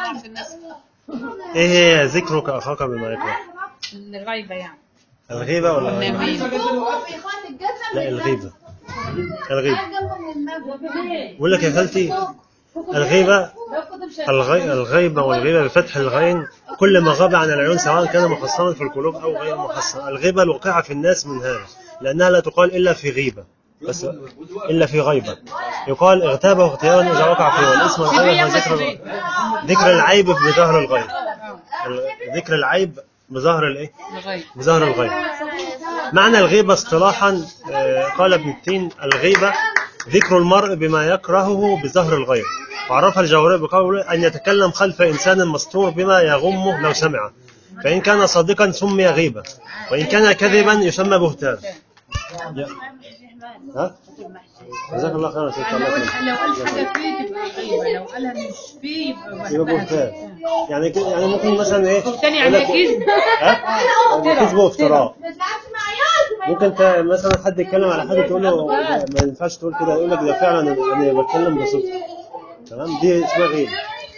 في الناس ايه هي ذكرك اخاك بما يكره الغيبة يعني الغيبة ولا الغيبة؟ والنميمة لا الغيبة الغيبة بقول لك يا خالتي الغيبة الغي... الغيبة والغيبة بفتح الغين كل ما غاب عن العيون سواء كان محصنا في القلوب أو غير محصن الغيبة الوقعة في الناس من هذا لأنها لا تقال إلا في غيبة بس إلا في غيبة يقال اغتابه اغتيابا إذا وقع فيه والاسم والغيبة هو ذكر ذكر العيب بظهر الغيب ال- ذكر العيب بظهر الايه؟ الغيب بظهر الغيب معنى الغيبة اصطلاحا آه، قال ابن التين الغيبة ذكر المرء بما يكرهه بظهر الغيب وعرفها الجوهري بقوله أن يتكلم خلف إنسان مستور بما يغمه لو سمع فإن كان صادقا سمي غيبة وإن كان كذبا يسمى بهتان يا- ها؟ جزاك الله خيرا سيدي الله يكرمك. لو قال حاجة فيه تبقى غيبة لو قالها مش فيه يبقى يبقى بهتان يعني كده- يعني ممكن مثلا ايه بهتان يعني يقول لك- كذب ها؟ كذب وافتراء ممكن انت مثلا حد يتكلم على حاجه تقول له ما ينفعش تقول كده يقول لك ده فعلا انا بتكلم بصدق تمام دي اسمها غيبه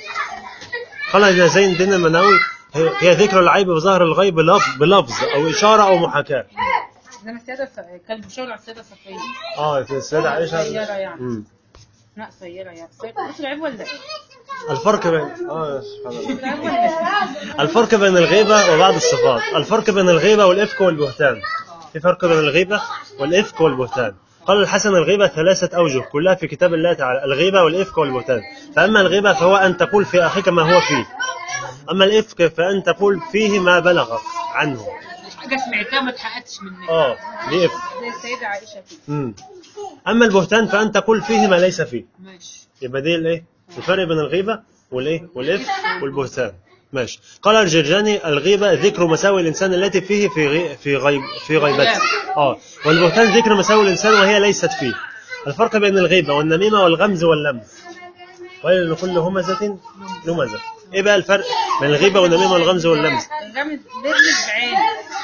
قال ابن زين الدين المناوي هي هي ذكر العيب بظهر الغيب بلفظ بلفظ او اشاره او محاكاه انما السيدة ف- كان بيشاور على السيدة صفية اه في السيده عائشه سيارة يعني. مم. لا سيارة يعني سيارة بص العيب ولا الفرق بين اه سبحان الله العيب ولا الفرق بين الغيبة وبعض الصفات الفرق بين الغيبة والإفك والبهتان في فرق بين الغيبة والإفك والبهتان قال الحسن الغيبة ثلاثة أوجه كلها في كتاب الله تعالى الغيبة والإفك والبهتان فأما الغيبة فهو أن تقول في أخيك ما هو فيه أما الإفك فأن تقول فيه ما بلغ عنه حاجة سمعتها ما اتحققتش منها آه دي إفك زي السيدة عائشة كده مم. أما البهتان فأن تقول فيه ما ليس فيه ماشي يبقى دي الايه الفرق بين الغيبه والايه والإفك والبهتان ماشي قال الجرجاني الغيبه ذكر مساوي الانسان التي فيه في غي... في غيب في غيبته اه والبهتان ذكر مساوي الانسان وهي ليست فيه الفرق بين الغيبه والنميمه والغمز واللمز ويل لكل همزه لمزه ايه بقى الفرق بين الغيبه والنميمه والغمز واللمز الرمز بيرمز بعين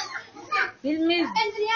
بيرمز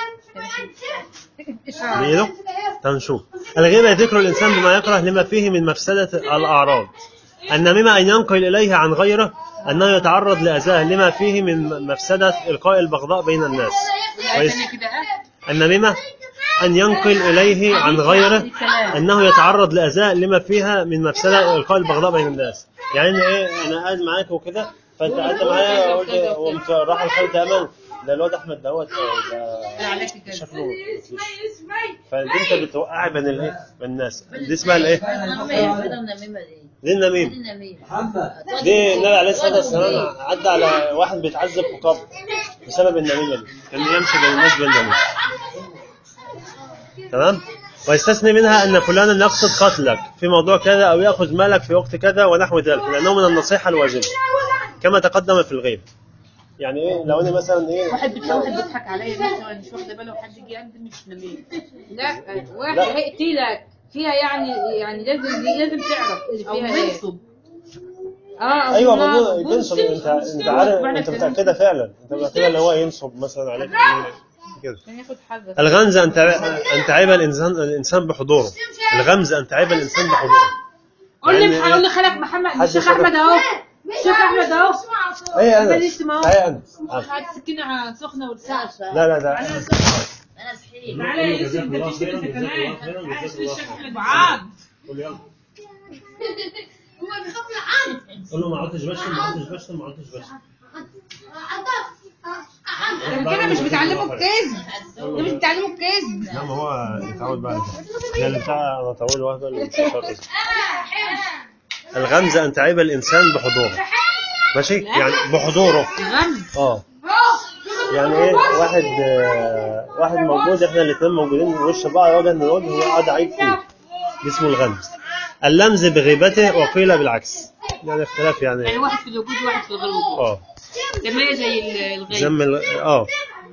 إشارة بايده هنشوف الغيبه ذكر الانسان بما يكره لما فيه من مفسده الاعراض النميمه ان ينقل اليه عن غيره انه يتعرض لاذاه لما فيه من مفسده القاء البغضاء بين الناس والآية كويس الثانية كده ها النميمه ان ينقل اليه عن غيره انه يتعرض لاذاه لما فيها من مفسده القاء البغضاء بين الناس يعني ايه انا قاعد معاك وكده فانت قاعد معايا قلت قمت راح الخالد امل ده الواد احمد دوت ده لا عليك كده شكله مفيش. فانت بتوقعي بين الايه بين الناس دي اسمها الايه دي النميمه دي النبي عليه الصلاه والسلام عدى على واحد بيتعذب في قبر بسبب النميمه دي كان يمشي بين الناس بالنميمه تمام ويستثني منها ان فلانا يقصد قتلك في موضوع كذا او ياخذ مالك في وقت كذا ونحو ذلك لانه من النصيحه الواجبه كما تقدم في الغيب يعني ايه لو انا مثلا ايه واحد بتلاقي واحد بيضحك عليا بس وانا مش واخده باله وحد يجي يقدم مش نميم لا واحد لا. هيقتلك فيها يعني يعني لازم لازم تعرف اللي او فيها ايه منصب اه أو ايوه نار. موضوع بينصب انت انت عارف انت متاكده فعلا انت متاكده اللي هو ينصب مثلا عليك كده عشان ياخد حذر الغمز ان تعب ان تعيب الانسان الانسان بحضوره الغمز ان تعيب الانسان بحضوره قول لي يعني قول لي خالك محمد حد الشيخ يشرب. احمد اهو الشيخ احمد اهو اي عمال انس يسمع اهو. اي انس آه. هات سكينه سخنه ولسان لا لا ده تعالى يا يوسف انت بتشتغل في كمان تعالى الشيخ احمد معاذ قول يلا قول له ما عدتش بشتم ما عدتش بشتم ما عدتش بشتم كان كده مش بتعلموا الكذب ده مش بتعلموا الكذب لا ما هو يتعود بقى هي اللي بتاع انا طويل لوحده اللي مش شرط الغمز ان تعيب الانسان بحضوره ماشي يعني بحضوره غمز اه يعني ايه واحد آه، واحد موجود احنا الاثنين موجودين في وش بعض وجها لوجه هو قاعد عيب فيه دي اسمه الغمز اللمز بغيبته وقيل بالعكس يعني اختلاف يعني يعني واحد في الوجود وواحد في الغير وجود اه زي ما هي زي ال- الغيب ذم ال- اه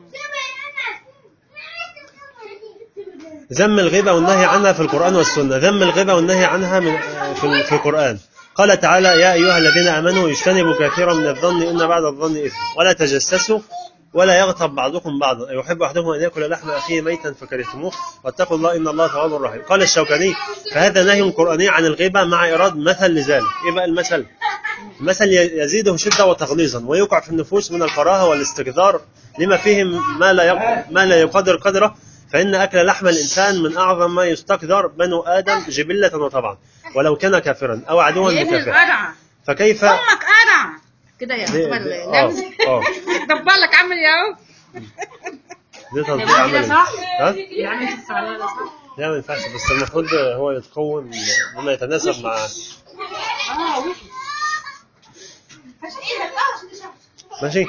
ذم الغيبة والنهي عنها في القرآن والسنة ذم الغيبة والنهي عنها من في, في القرآن قال تعالى يا أيها الذين آمنوا اجتنبوا كثيرا من الظن إن بعد الظن إثم ولا تجسسوا ولا يغتب بعضكم بعضا يحب أحدكم أن يأكل لحم أخيه ميتا فكرهتموه واتقوا الله إن الله تواب رحيم قال الشوكاني فهذا نهي قرآني عن الغيبة مع إيراد مثل لذلك إيه بقى المثل المثل يزيده شدة وتغليظا ويوقع في النفوس من الكراهة والاستكثار لما فيه ما لا يق- ما لا يقدر قدره فإن أكل لحم الإنسان من أعظم ما يستقدر بنو آدم جبلة وطبعا ولو كان كافرا أو عدوا يا ابن لكافر القرع فكيف امك قرع كده يا دي- اخبار دي- اه لمس اه دبر لك عامل يا اهو دي تطبيق عملي صح؟ ها؟ يعني انت عليها ده صح؟ لا ما ينفعش بس المفروض هو يتقوم بما يتناسب مع اه وحش ماشي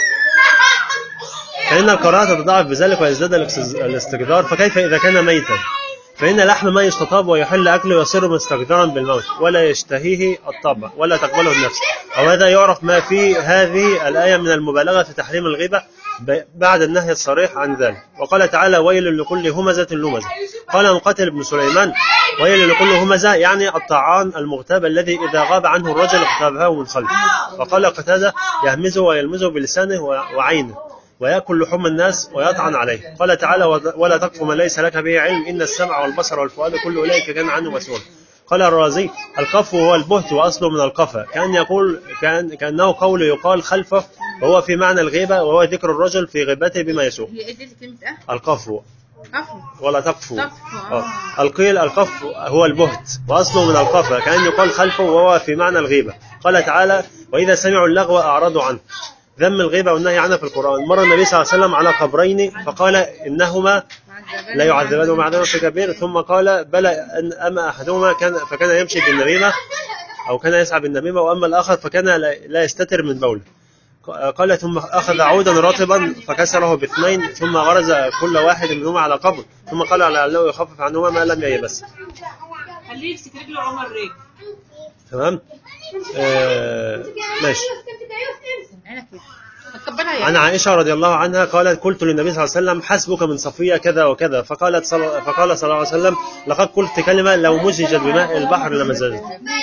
فإن الكراهة تتضاعف بذلك ويزداد الاكس- الاستقدار فكيف إذا كان ميتا فإن لحم ما يستطاب ويحل أكله يصير مستقدرا بالموت ولا يشتهيه الطبع ولا تقبله النفس أو هذا يعرف ما في هذه الآية من المبالغة في تحريم الغيبة ب- بعد النهي الصريح عن ذلك وقال تعالى ويل لكل همزة لمزة قال مقاتل بن سليمان ويل لكل همزة يعني الطعان المغتاب الذي إذا غاب عنه الرجل اغتابه من خلفه وقال قتادة يهمزه ويلمزه بلسانه و- وعينه ويأكل لحوم الناس ويطعن عليه قال تعالى ولا تقف ما ليس لك به علم إن السمع والبصر والفؤاد كل أولئك كان عنه مسؤول قال الرازي القف هو البهت وأصله من القفا كأن يقول كأن كأنه قول يقال خلفه وهو في معنى الغيبة وهو ذكر الرجل في غيبته بما يسوء هي ايه دي كلمه ايه القفو عفوا ولا تقفو تقفو، آه. آه. القيل القف هو البهت وأصله من القفا كأن يقال خلفه وهو في معنى الغيبة قال تعالى وإذا سمعوا اللغو أعرضوا عنه ذم الغيبة والنهي عنها في القرآن مر النبي صلى الله عليه وسلم على قبرين فقال إنهما لا يعذبان ومعذبان في كبير ثم قال بلى أن أما أحدهما كان فكان يمشي بالنميمة أو كان يسعى بالنميمة وأما الآخر فكان لا لا يستتر من بوله قال ثم أخذ عودا رطبا فكسره باثنين ثم غرز كل واحد منهما على قبر ثم قال لعله يخفف عنهما ما لم ييبس خليه يمسك رجله عمر رجل تمام آه ماشي عينك كده هتكبرها يا عن عائشة رضي الله عنها قالت قلت للنبي صلى الله عليه وسلم حسبك من صفية كذا وكذا فقالت صل... فقال صلى الله عليه وسلم لقد قلت كلمة لو مزجت بماء البحر لمزجت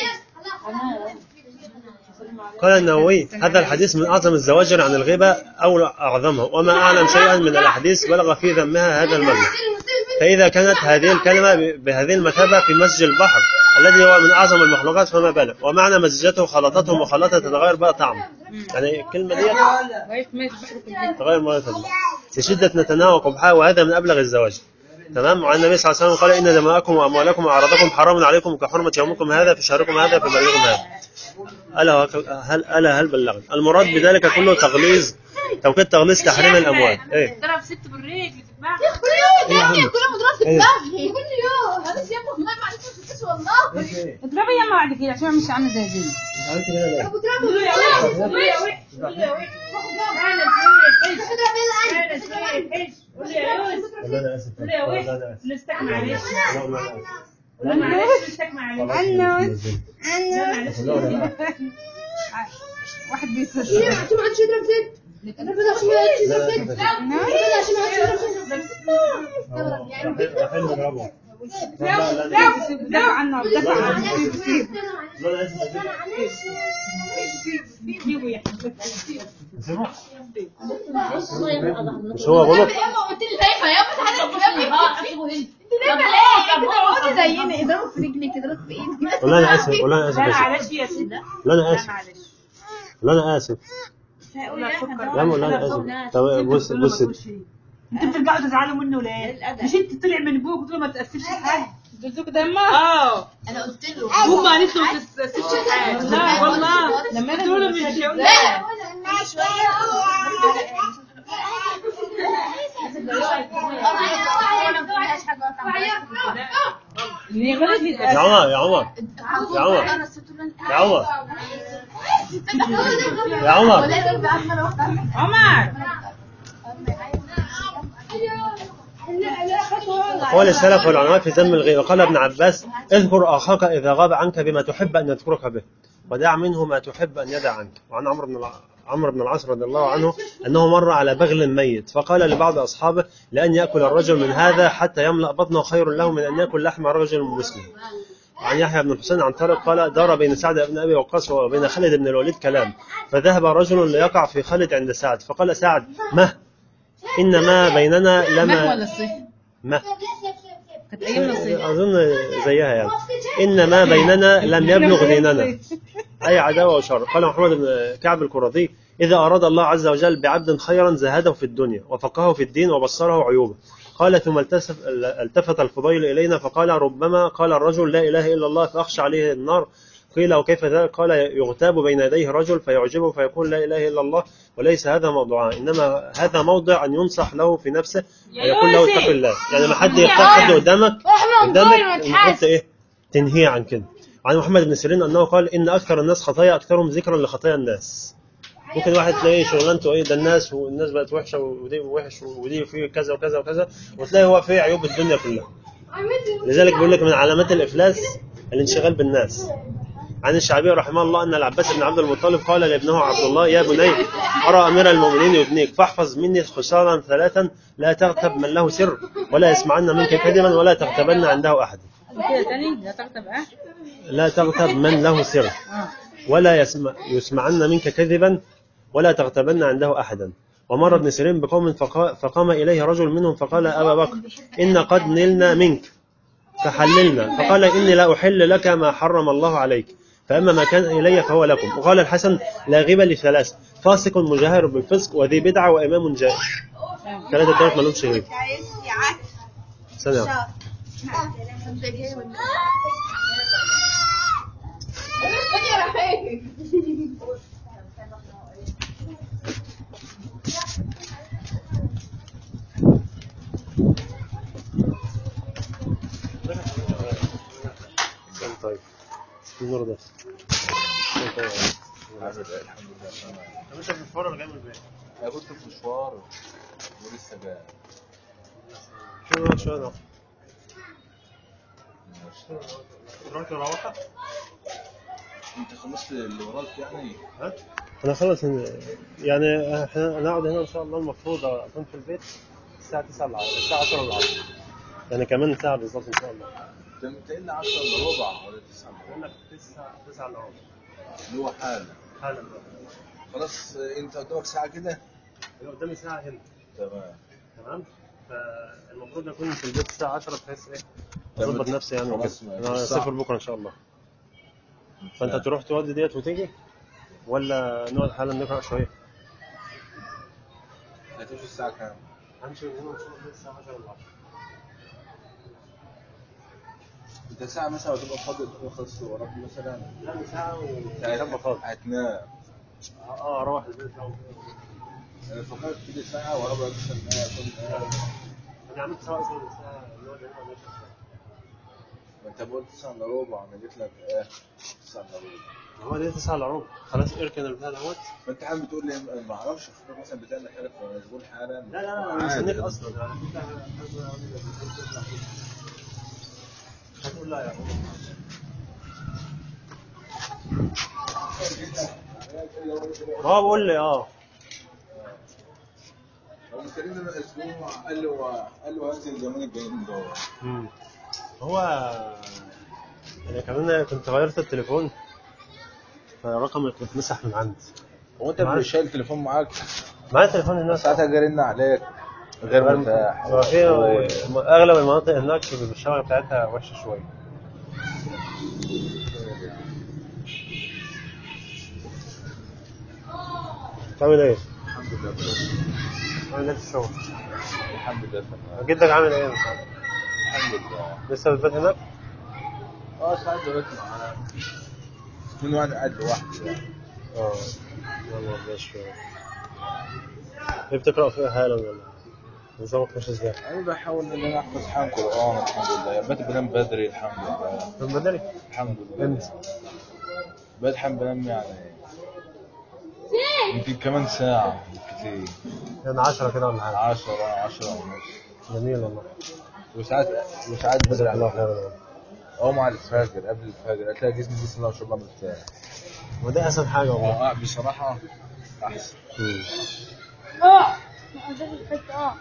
قال النووي هذا الحديث من أعظم الزواجر عن الغيبة أو أعظمها وما أعلم شيئا من الأحاديث بلغ في ذمها هذا المبلغ فإذا كانت هذه الكلمة ب- بهذه المثابة في مسج البحر الذي هو من أعظم المخلوقات فما بالك ومعنى مزجته خلطته مخلطة تتغير بقى طعمه يعني الكلمة دي وقفت ميت البحر كلها تغير مرة الله لشدة نتناها وقبحها وهذا من أبلغ الزواج تمام وعن النبي صلى الله عليه وسلم قال إن دماءكم وأموالكم وأعراضكم حرام عليكم كحرمة يومكم هذا في شهركم هذا في بلغكم هذا ألا وك- هل ألا هل بلغنا المراد بذلك كله تغليظ توكيد تغليظ تحريم الأموال إيه ضرب ست بالرجل تتباع إيه يا عم كل يوم مضروب في إيه. دماغي كل يوم هذا الشيء ما معلش مش والله اضربي يا بعد كده عشان مش عامله زي دي قولوا يا وحش قولوا يا وحش قولوا يا وحش انا شويه حش انا شويه حش قولوا يا يوسف والله أنا آسف قولوا يا وحش والله أنا آسف نستك معلش لا والله أنا آسف قولوا معلش نستك معلش عنه لا معلش لا والله أنا آسف واحد بيصير عشان ما عادش يضرب زيت انا بدي عشان ما عادش لا يضرب لا زيت لا بدي عشان ما عادش يضرب زيت رايحين نضربه لا لا لا دافع عنه دافع عنه سيب سيب لا أنا آسف سيبوا يا نسيبه؟ مش هو غلط ياما قلت لي خايفه ياما تعالى انت زينا اضربه في رجلي كده اضربه في ايدي والله أنا آسف والله أنا آسف لا يا شيخ. معلش يا سيدي لا أنا لا آسف معلش لا أنا آسف لا فكر لا والله أنا آسف طب بص بص انتوا بترجعوا تزعلوا منه ليه؟ مش انت طلع من ابوك وتقول ما تأثرش في حاجه دلدوك دمه اه انا قلت له هم قالت له ما تأثرش في حاجه لا والله لما انا دول مش هيقول لا اللي غلط لي يا عمر يا عمر يا عمر يا عمر يا عمر عمر قول السلف والعلماء في ذم الغيبة قال ابن عباس اذكر أخاك إذا غاب عنك بما تحب أن يذكرك به ودع منه ما تحب أن يدع عنك وعن عمرو بن الع- عمرو بن العاص رضي الله عنه أنه مر على بغل ميت فقال لبعض أصحابه لأن يأكل الرجل من هذا حتى يملأ بطنه خير له من أن يأكل لحم رجل مسلم وعن يحيى بن الحسين عن طارق قال دار بين سعد بن ابي وقاص وبين خالد بن الوليد كلام فذهب رجل ليقع في خالد عند سعد فقال سعد ما ان ما بيننا مه لما ولا الصيف ما كانت ايام الصيف اظن زيها يعني ان ما بيننا لم يبلغ ديننا أي عداوة وشر قال محمد بن كعب القرظي إذا أراد الله عز وجل بعبد خيرا زهده في الدنيا وفقهه في الدين وبصره عيوبه قال ثم التسف التفت الفضيل إلينا فقال ربما قال الرجل لا إله إلا الله فأخشى عليه النار قيل وكيف ذلك قال يغتاب بين يديه رجل فيعجبه فيقول لا إله إلا الله وليس هذا موضوعا إنما هذا موضع أن ينصح له في نفسه ويقول له اتق الله يعني لما حد يختار حد قدامك قدامك المفروض إيه تنهيه عن كده عن محمد بن سيرين أنه قال إن أكثر الناس خطايا أكثرهم ذكرا لخطايا الناس ممكن واحد تلاقيه شغلانته ايه ده الناس والناس بقت وحشه ودي وحش ودي فيه كذا وكذا وكذا وتلاقي هو فيه عيوب الدنيا كلها لذلك بيقول لك من علامات الافلاس الانشغال بالناس عن الشعبي رحمه الله ان العباس بن عبد المطلب قال لابنه عبد الله يا بني ارى امير المؤمنين يبنيك فاحفظ مني خسارا ثلاثا لا تغتب من له سر ولا يسمعن منك كذبا ولا تغتبن عنده احد كده تاني لا تكتب اه لا تغتب من له سر اه ولا يسمع يسمعن منك كذبا ولا تغتبن عنده أحدا ومر ابن سيرين بقوم فقا- فقام إليه رجل منهم فقال أبا بكر إن قد نلنا منك فحللنا فقال إني لا أحل لك ما حرم الله عليك فأما ما كان إلي فهو لكم وقال الحسن لا غيبة لثلاث فاسق مجاهر بالفسق وذي بدعة وإمام جائر ثلاثة دولت ما لهمش غيبة سنة طيب النور ده عامل ايه الحمد لله تمام طب انت بتتفرج ولا جاي من البيت؟ انا كنت في مشوار ولسه جاي شو نقعد شوية نقعد رحت روحت؟ انت خلصت اللي وراك يعني ها؟ انا خلص يعني احنا هنقعد هنا ان شاء الله المفروض اكون في البيت الساعة 9 العصر الساعة 10 العصر يعني كمان ساعة بالظبط ان شاء الله انت متقل 10 الا ربع ولا 9 الا بقول ربع لك 9 9 الا ربع اللي هو حالا حالا خلاص انت قدامك ساعه كده بقى قدامي ساعة هنا تمام تمام فالمفروض اكون في البيت الساعة 10 بحيث ايه طب اظبط نفسي يعني خلاص، وكده ما- انا الساعة- اسافر بكره ان شاء الله فانت تروح تودي ديت وتيجي ولا نقعد حالا نقرا شويه هتمشي الساعه كام؟ همشي من هنا ان شاء الله الساعه 10 العصر انت ساعه مثلا هتبقى فاضي تكون خلصت اللي وراك مثلا لا ساعه وهيبقى فاضي هتنام اه اروح البيت لو انا فكرت كده ساعه وربع مثلا ان انا اكون قاعد. انا عملت ساعه اصلا ساعه نقعد هنا ونمشي ما انت قلت 9 الا ربع انا جيت لك ايه 9 الا ربع هو دي 9 الا ربع خلاص اركن البتاع دوت ما انت عم بتقول لي أنا ما اعرفش افكر مثلا بتعمل حاجه فمشغول حالا لا لا لا انا عادي. مستنيك اصلا يعني انت هتقول لا يا عم اه بقول لي اه هو مستنيني من اسبوع قال له قال له هنزل اليومين الجايين دول مم. هو انا كمان كنت غيرت التليفون فالرقم اللي كنت مسح من عندي هو انت معلش. مش شايل التليفون معاك معايا التليفون هناك ساعتها جرينا عليك غير متاح هو في اغلب المناطق هناك الشبكه بتاعتها وحشه شويه بتعمل ايه؟ الحمد لله بخير. عامل ايه في الشغل؟ الحمد لله تمام جدك عامل ايه؟ الحمد لله لسه بتبات هناك؟ اه ساعات دلوقتي معانا من واحد قاعد لوحده يعني اه يلا ماشي ايه بتقرا فيها حالا ولا نظامك ماشي ازاي؟ انا بحاول ان انا احفظ حال قران الحمد لله بقيت بنام بدري الحمد لله في المدري؟ الحمد لله امتى؟ بقيت حابب بنام يعني يمكن كمان ساعة كتير يعني 10 كده ولا حاجه 10 10 ونص جميل والله وساعات وساعات بدري جزاك الله على خيرا اقوم على الفجر قبل الفجر هتلاقي جسمي بسم الله ما شاء الله مرتاح ودي احسن حاجه والله اه بصراحة احسن مم. اه ده الحته اه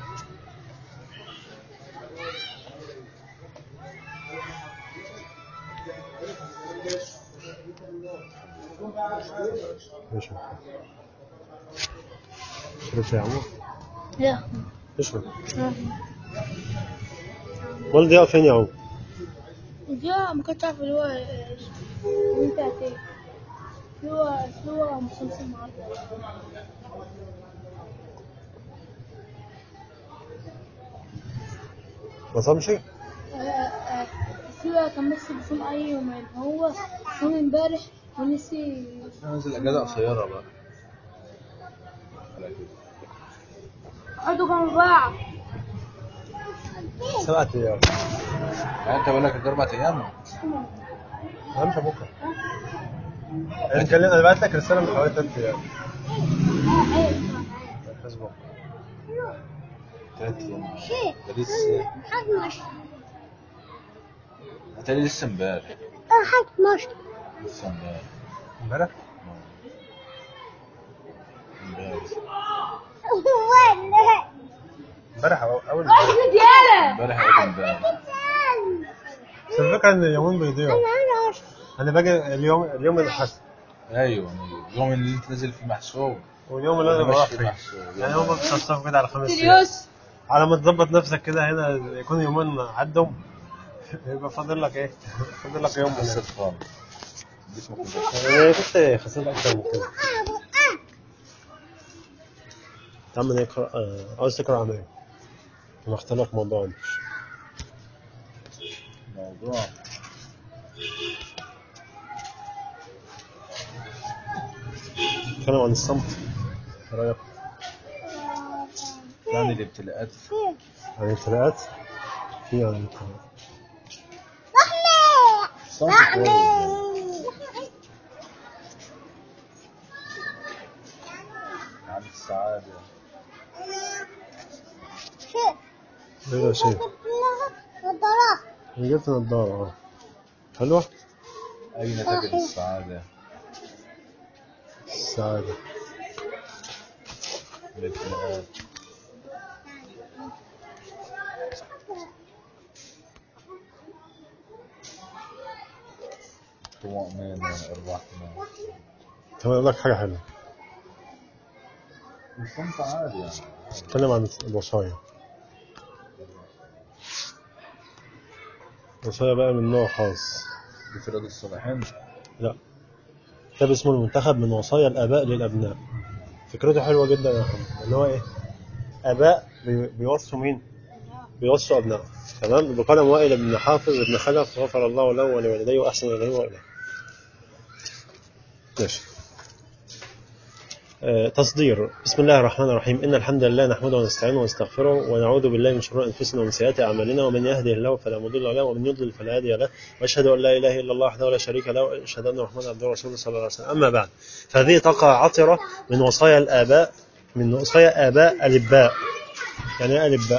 ماشي شرب شاي يا عمو لا اشرب والدي يقف فين يا عمو يا ما كنت عارف اللي هو انت هتيجي سوى سوى مسلسل معرض ما صامش سوى كان بس بيصوم أي يومين هو صوم امبارح ونسي ننزل اجازه قصيره بقى على كده. قعدوا جنب بعض سبعة ايام يعني انت بقالك قد اربع ايام همشي بكره انا كلمت انا بعت لك رساله من حوالي ثلاث ايام فيسبوك ثلاث ايام ده لسه اتاري لسه امبارح لسه امبارح امبارح امبارح امبارح أو- اول امبارح اول امبارح بس الفكره ان اليومين بيضيعوا انا باجي اليوم اليوم اللي حسب ايوه اليوم اللي انت نازل فيه محسوب واليوم اللي انا ماشي بروح فيه فيه محسوب يعني هم بتصفصفوا كده على خمس ايام تريوس على ما تظبط نفسك كده هنا يكون يومين عدوا يبقى فاضل لك ايه؟ فاضل لك يوم خسر بس خالص جسمك مكسر. انا كنت خسرت اكتر من كده تعمل نقرا آه، عاوز تقرا عن ايه؟ انا اختار لك موضوع انت موضوع نتكلم عن الصمت ايه رايك؟ يعني الابتلاءات عن الابتلاءات في عن الابتلاءات صوت كويس عن السعادة ايه ده شيء أنا جبت نضارة اه حلوة؟ أين تجد السعادة؟ السعادة الابتلاءات طمأنينة الرحمة طب اقول لك حاجة حلوة الصمت عادي يعني نتكلم عن الوصايا الوصايا بقى من نوع خاص بفراد الصالحين لا كتاب اسمه المنتخب من وصايا الآباء للأبناء فكرته حلوة جدا يا محمد اللي هو إيه آباء بي- بيوصوا مين بيوصوا أبنائهم تمام بقلم وائل بن حافظ بن خلف غفر الله له ولوالديه وأحسن إليه وإليه ماشي آه، تصدير بسم الله الرحمن الرحيم إن الحمد لله نحمده ونستعينه ونستغفره ونعوذ بالله من شرور أنفسنا ومن سيئات أعمالنا ومن يهده الله فلا مضل له ومن يضلل فلا هادي له وأشهد أن لا إله إلا الله وحده لا شريك له وأشهد أن محمدا عبده ورسوله صلى الله عليه وسلم أما بعد فهذه تقع عطرة من وصايا الآباء من وصايا آباء الإباء يعني إيه الإباء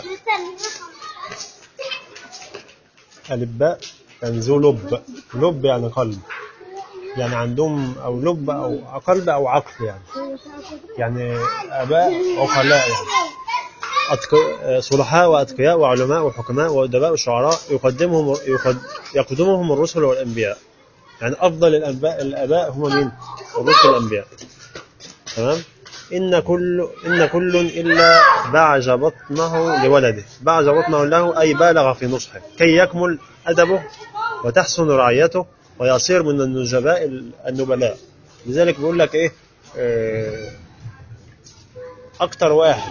الإباء يعني ذو لب لب يعني قلب يعني عندهم أو لب أو قلب أو عقل يعني يعني آباء عقلاء يعني أتق... صلحاء وأتقياء وعلماء وحكماء وأدباء وشعراء يقدمهم يقد... يقدمهم الرسل والأنبياء يعني أفضل الأنباء الآباء هم مين؟ الرسل والأنبياء تمام؟ إن كل إن كل إلا بعج بطنه لولده بعج بطنه له أي بالغ في نصحه كي يكمل أدبه وتحسن رعيته ويصير من النجباء النبلاء لذلك بيقول لك إيه آه، أكتر واحد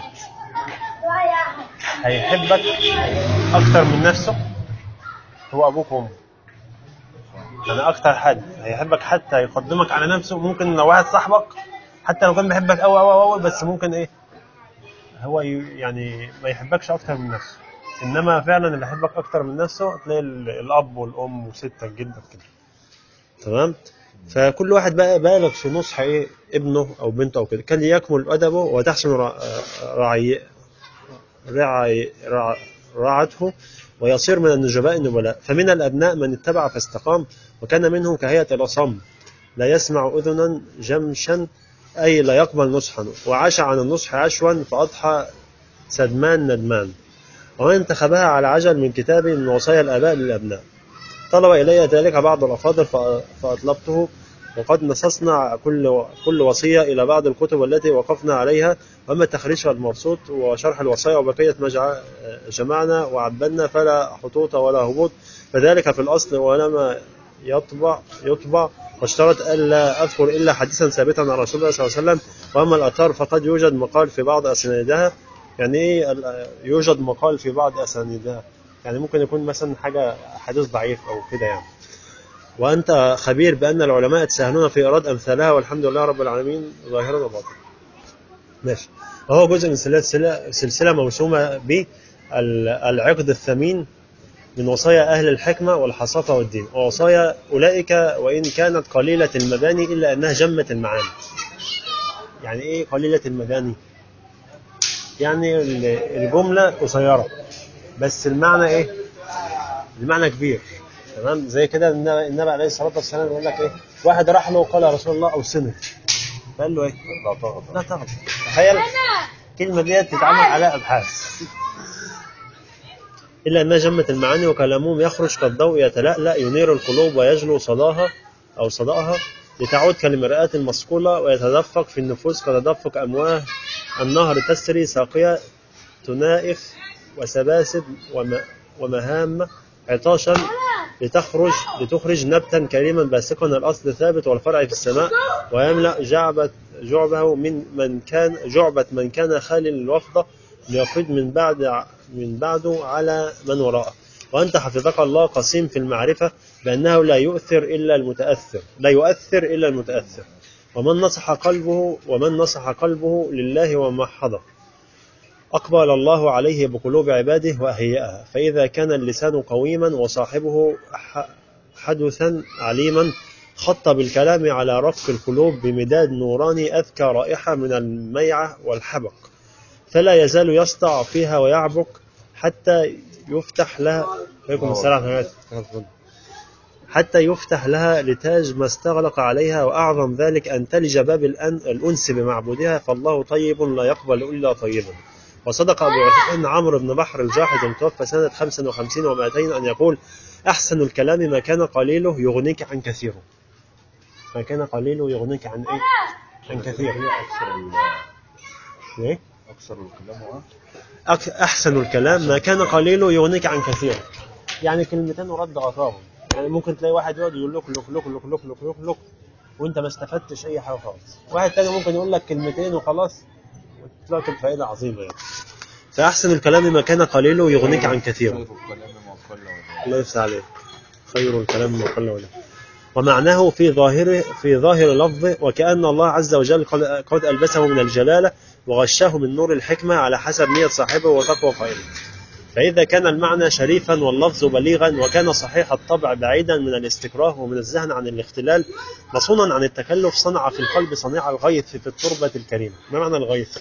هيحبك أكتر من نفسه هو أبوك وأمك يعني أكتر حد هيحبك حتى يقدمك على نفسه ممكن لو واحد صاحبك حتى لو كان بيحبك أوي أوي أوي بس ممكن إيه هو ي- يعني ما يحبكش أكتر من نفسه إنما فعلا اللي يحبك أكتر من نفسه تلاقي ال- الأب والأم وستك جدك كده تمام فكل واحد بقى بالغ في نصح ايه ابنه او بنته او كده كان يكمل ادبه وتحسن رع- رعي رعي رع- رعته ويصير من النجباء النبلاء فمن الابناء من اتبع فاستقام وكان منه كهيئه الاصم لا يسمع اذنا جمشا اي لا يقبل نصحا وعاش عن النصح عشوا فاضحى سدمان ندمان ومن انتخبها على عجل من كتاب من وصايا الاباء للابناء طلب إلي ذلك بعض الأفاضل فأ- فأطلبته وقد نصصنا كل كل وصية إلى بعض الكتب التي وقفنا عليها وأما تخريجها المبسوط وشرح الوصايا وبقية ما جع- جمعنا وعبدنا فلا حطوط ولا هبوط فذلك في الأصل ولما يطبع يطبع واشترط ألا أذكر إلا حديثا ثابتا عن رسول الله صلى الله عليه وسلم وأما الآثار فقد يوجد مقال في بعض أسانيدها يعني إيه ال- يوجد مقال في بعض أسانيدها يعني ممكن يكون مثلا حاجة حديث ضعيف أو كده يعني وأنت خبير بأن العلماء يتساهلون في إيراد أمثالها والحمد لله رب العالمين ظاهرا وباطنا ماشي وهو جزء من سلسلة سلسلة موسومة بالعقد الثمين من وصايا أهل الحكمة والحصافة والدين ووصايا أولئك وإن كانت قليلة المباني إلا أنها جمة المعاني يعني إيه قليلة المباني يعني ال- الجملة قصيرة بس المعنى إيه المعنى كبير تمام زي كده النبي النبي عليه الصلاة والسلام يقول لك إيه واحد راح له وقال يا رسول الله أوصني فقال له إيه لا تغضب لا تغضب تخيل الكلمة دي تتعمل عليها أبحاث إلا أنها جمة المعاني وكلامهم يخرج كالضوء يتلألأ ينير القلوب ويجلو صداها أو صداها لتعود كالمرآة المصقولة ويتدفق في النفوس كتدفق أمواه النهر تسري ساقية تنائف وسباسب وم- ومهام عطاشا لتخرج لتخرج نبتا كريما باسقا الأصل ثابت والفرع في السماء ويملأ جعبة جعبه من من كان جعبة من كان خالي الوفضة ليقيد من بعد من بعده على من وراءه وأنت حفظك الله قسيم في المعرفة بأنه لا يؤثر إلا المتأثر لا يؤثر إلا المتأثر ومن نصح قلبه ومن نصح قلبه لله ومحضه أقبل الله عليه بقلوب عباده وأهيئها فإذا كان اللسان قويما وصاحبه ح- حدثا عليما خط بالكلام على رفق القلوب بمداد نوراني أذكى رائحة من الميعة والحبق فلا يزال يسطع فيها ويعبق حتى يفتح لها عليكم السلام ورحمة الله. حتى يفتح لها لتاج ما استغلق عليها وأعظم ذلك أن تلج باب الأن الأنس بمعبودها فالله طيب لا يقبل إلا طيبا وصدق أبو عثمان عمرو بن بحر الجاحظ المتوفى سنة 55 و200 أن يقول أحسن الكلام ما كان قليله يغنيك عن كثيره ما كان قليله يغنيك عن إيه؟ عن كثير هي أكثر ال- إيه؟ أكثر الكلام هو أك- أحسن الكلام ما كان قليله يغنيك عن كثير يعني كلمتين ورد غطاهم يعني ممكن تلاقي واحد يقعد يقول لك لك لك لك لك لك لك لك وانت ما استفدتش اي حاجه خالص واحد تاني ممكن يقول لك كلمتين وخلاص وتطلع بفائده عظيمه يعني فاحسن الكلام ما كان قليله يغنيك عن كثير خير الكلام ما قل ودل. الله يفتح عليك خير الكلام ما قل ولا ومعناه في ظاهره في ظاهر لفظه وكأن الله عز وجل قد- قد ألبسه من الجلالة وغشاه من نور الحكمة على حسب نية صاحبه وتقوى قائله فإذا كان المعنى شريفا واللفظ بليغا وكان صحيح الطبع بعيدا من الاستكراه ومن الزهن عن الاختلال مصونا عن التكلف صنع في القلب صنيع الغيث في التربة الكريمة ما معنى الغيث؟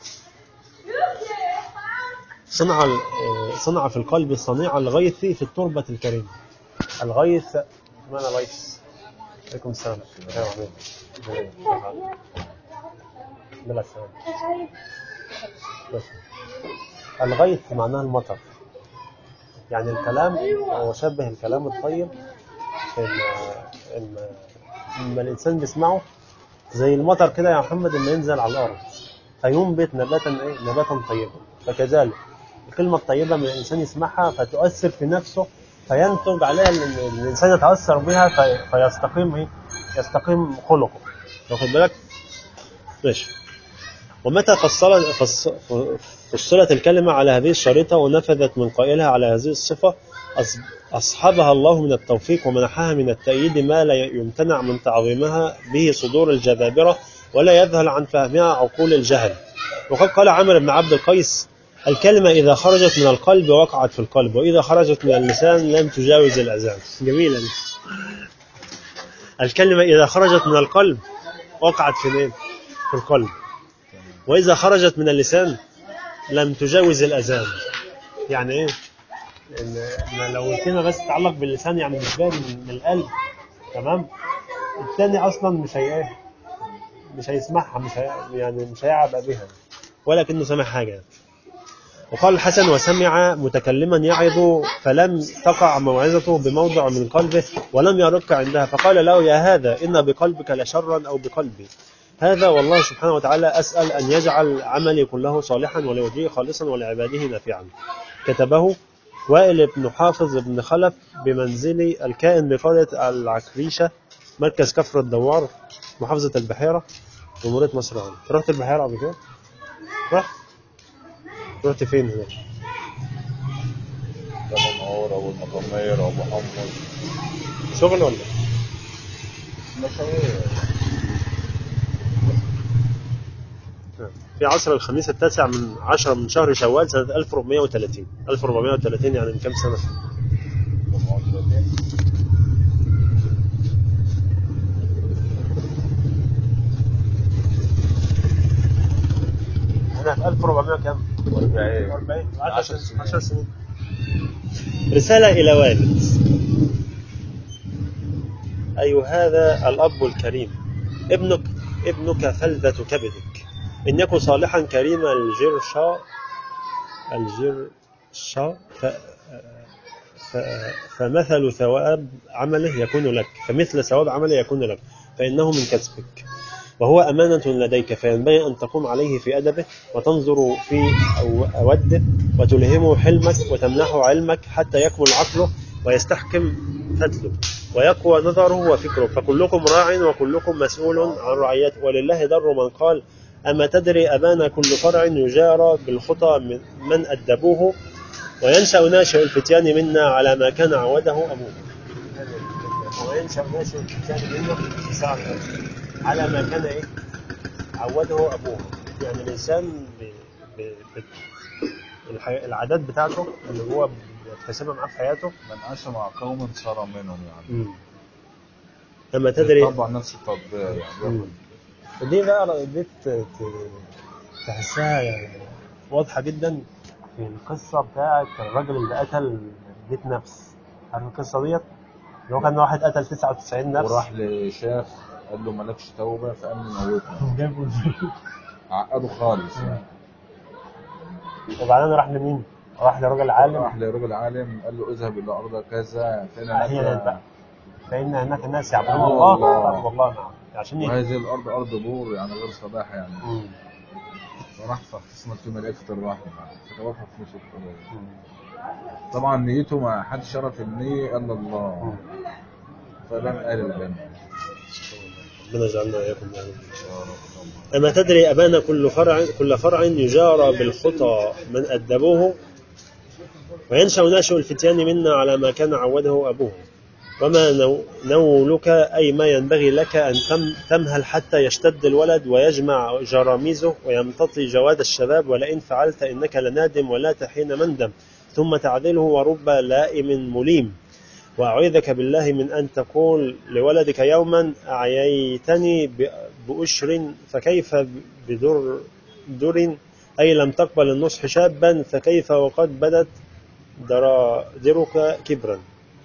صنع ال- آه، صنع في القلب صنيع الغيث في التربة الكريمة الغيث ما معنى الغيث؟ عليكم السلام أيوة، عمين. بلا سلام بس. الغيث معناه المطر يعني الكلام هو شبه الكلام الطيب في ال- ال- لما الإنسان بيسمعه زي المطر كده يا محمد لما ينزل على الأرض فينبت نباتا إيه؟ نباتا طيبا فكذلك الكلمة الطيبة من الإنسان يسمعها فتؤثر في نفسه فينتج عليها إن إن الإنسان يتأثر بها في فيستقيم إيه؟ يستقيم خلقه واخد بالك؟ ماشي ومتى فصل فص- فصلت الكلمة على هذه الشريطة ونفذت من قائلها على هذه الصفة أص- أصحبها الله من التوفيق ومنحها من التأييد ما لا يمتنع من تعظيمها به صدور الجبابرة ولا يذهل عن فهمها عقول الجهل وقد قال عمرو بن عبد القيس الكلمة إذا خرجت من القلب وقعت في القلب وإذا خرجت من اللسان لم تجاوز الأذان جميلة دي الكلمة إذا خرجت من القلب وقعت في الإيه؟ في القلب وإذا خرجت من اللسان لم تجاوز الأذان يعني إيه؟ إن إن لو الكلمة بس تتعلق باللسان يعني مش جاي من من القلب تمام الثاني أصلا مش هي إيه؟ مش هيسمعها مش هي يعني مش هيعبأ بها ولكنه سمع حاجة يعني. وقال الحسن وسمع متكلما يعظ فلم تقع موعظته بموضع من قلبه ولم يرق عندها فقال له يا هذا إن بقلبك لشرا أو بقلبي هذا والله سبحانه وتعالى أسأل أن يجعل عملي كله صالحا ولوجهه خالصا ولعباده نافعا كتبه وائل بن حافظ بن خلف بمنزلي الكائن بقرية العكريشة مركز كفر الدوار محافظة البحيرة جمهورية مصر العربية رحت البحيرة قبل كده؟ رحت؟ رحت فين هناك؟ ده منورة والمطمير وابو حمص شغل ولا؟ مشاوير في عصر الخميس التاسع من عشرة من شهر شوال سنة 1430 1430 يعني من كم سنة؟ هنا في 1400 كم؟ 40 40 10 10 سنين. 10 سنين رسالة إلى والد أي هذا الأب الكريم ابنك ابنك فلذة كبدك إن يكن صالحا كريم الجرشا الجرشا ف... ف... فمثل ثواب عمله يكون لك فمثل ثواب عمله يكون لك فإنه من كسبك وهو أمانة لديك فينبغي أن تقوم عليه في أدبه وتنظر في أو- أوده وتلهمه حلمك وتمنحه علمك حتى يكمل عقله ويستحكم فتله ويقوى نظره وفكره فكلكم راع وكلكم مسؤول عن رعيته ولله در من قال أما تدري أبانا كل فرع يجارى بالخطى من من أدبوه وينشأ ناشئ الفتيان منا على ما كان عوده أبوه وينشأ ناشئ الفتيان منا ساعة على ما كان إيه عوده أبوه يعني الإنسان ب... ب... ب... الحي... العادات بتاعته اللي هو بيكتسبها معاه في حياته من عاش مع قوم صار منهم يعني لما تدري طبعا نفس التطبيع يعني مم. دي بقى دي ت- ت- تحسها يعني واضحة جدا في القصة بتاعت الراجل اللي قتل 100 نفس عارف القصة ديت؟ اللي هو كان واحد قتل 99 نفس وراح لشيخ قال له مالكش توبة فقام موتنا جابوا عقده خالص يعني وبعدين راح لمين؟ راح لراجل عالم راح لراجل عالم قال له اذهب الى ارض كذا فين هي هناك بقى فإن هناك ناس يعبدون يعبدون الله الله. يعبدون الله نعم عشان ي- وهذه الارض ارض بور يعني غير صباح يعني مم. فراح فاختصمت في ملائكه الرحمه فتوفى في نص الطريق مم. طبعا نيته ما حد شرف النية الا الله فده من اهل الجنه ربنا يجعلنا وإياكم من أهل الجنة. أما تدري أبانا كل فرع كل فرع يجارى بالخطى من أدبوه وينشأ ناشئ الفتيان منا على ما كان عوده أبوه وما نو- نولك أي ما ينبغي لك أن تم تمهل حتى يشتد الولد ويجمع جراميزه ويمتطي جواد الشباب ولئن فعلت إنك لنادم ولا تحين مندم ثم تعدله ورب لائم مليم وأعوذك بالله من أن تقول لولدك يوما أعييتني ب- بأشر فكيف بدر در أي لم تقبل النصح شابا فكيف وقد بدت درادرك كبرا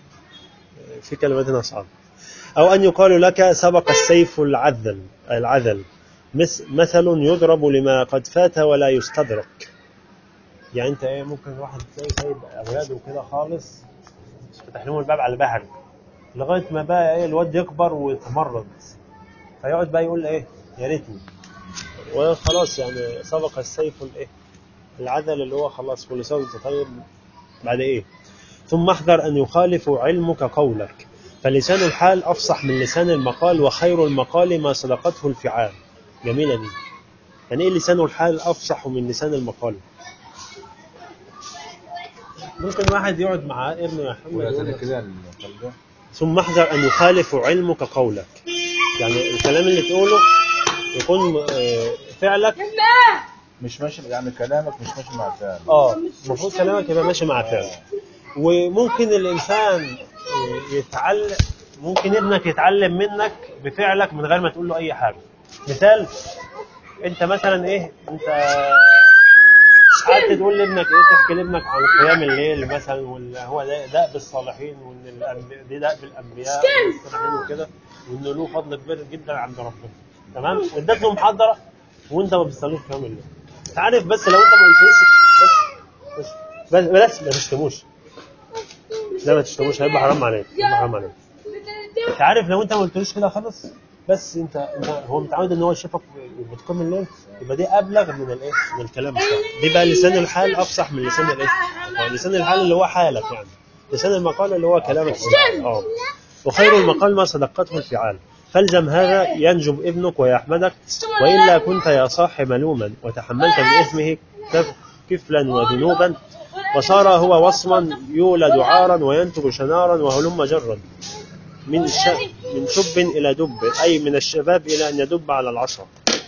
في كلمات أصعب أو أن يقال لك سبق السيف العذل العذل مس- مثل يضرب لما قد فات ولا يستدرك يعني انت ايه ممكن واحد تلاقي سايب اولاده كده خالص فتح لهم الباب على بحر لغايه ما بقى ايه الواد يكبر ويتمرد فيقعد بقى يقول ايه يا ريتني وخلاص يعني سبق السيف الايه العدل اللي هو خلاص كل سنه وانت طيب بعد ايه ثم احذر ان يخالف علمك قولك فلسان الحال افصح من لسان المقال وخير المقال ما صدقته الفعال جميله دي يعني ايه لسان الحال افصح من لسان المقال ممكن واحد يقعد مع ابنه يا محمد ولا يقول تاني له كده القلب ثم احذر أن يخالف علمك قولك يعني الكلام اللي تقوله يكون آه، فعلك مش ماشي يعني كلامك مش ماشي مع فعل اه المفروض كلامك يبقى ماشي مع فعلك وممكن الإنسان آه، يتعلم ممكن ابنك يتعلم منك بفعلك من غير ما تقول له أي حاجة مثال أنت مثلا إيه أنت قعدت تقول لابنك ايه تحكي لابنك عن قيام الليل مثلا وان هو ده دأب الصالحين وان الأنبياء دي دأب الانبياء والصالحين وكده وان له فضل كبير جدا عند ربنا تمام واديت له محاضره وانت ما بتصليش قيام الليل انت عارف بس لو انت ما قلتلوش بس بس بس بس ما تشتموش لا ما تشتموش هيبقى حرام عليك هيبقى حرام عليك انت عارف لو انت ما قلتلوش كده خالص بس انت انت هو متعود ان هو يشوفك وبتقوم الليل يبقى دي ابلغ من الايه من الكلام بتاعك دي بقى لسان الحال افصح من لسان الايه آه، لسان الحال اللي هو حالك يعني لسان المقال اللي هو كلامك اه وخير المقال ما صدقته الفعال فالزم هذا ينجب ابنك ويحمدك والا كنت يا صاح ملوما وتحملت من اثمه كف- كفلا وذنوبا وصار هو وصما يولد عارا وينتج شنارا وهلم جرا من ش... من شب الى دب اي من الشباب الى ان يدب على العصا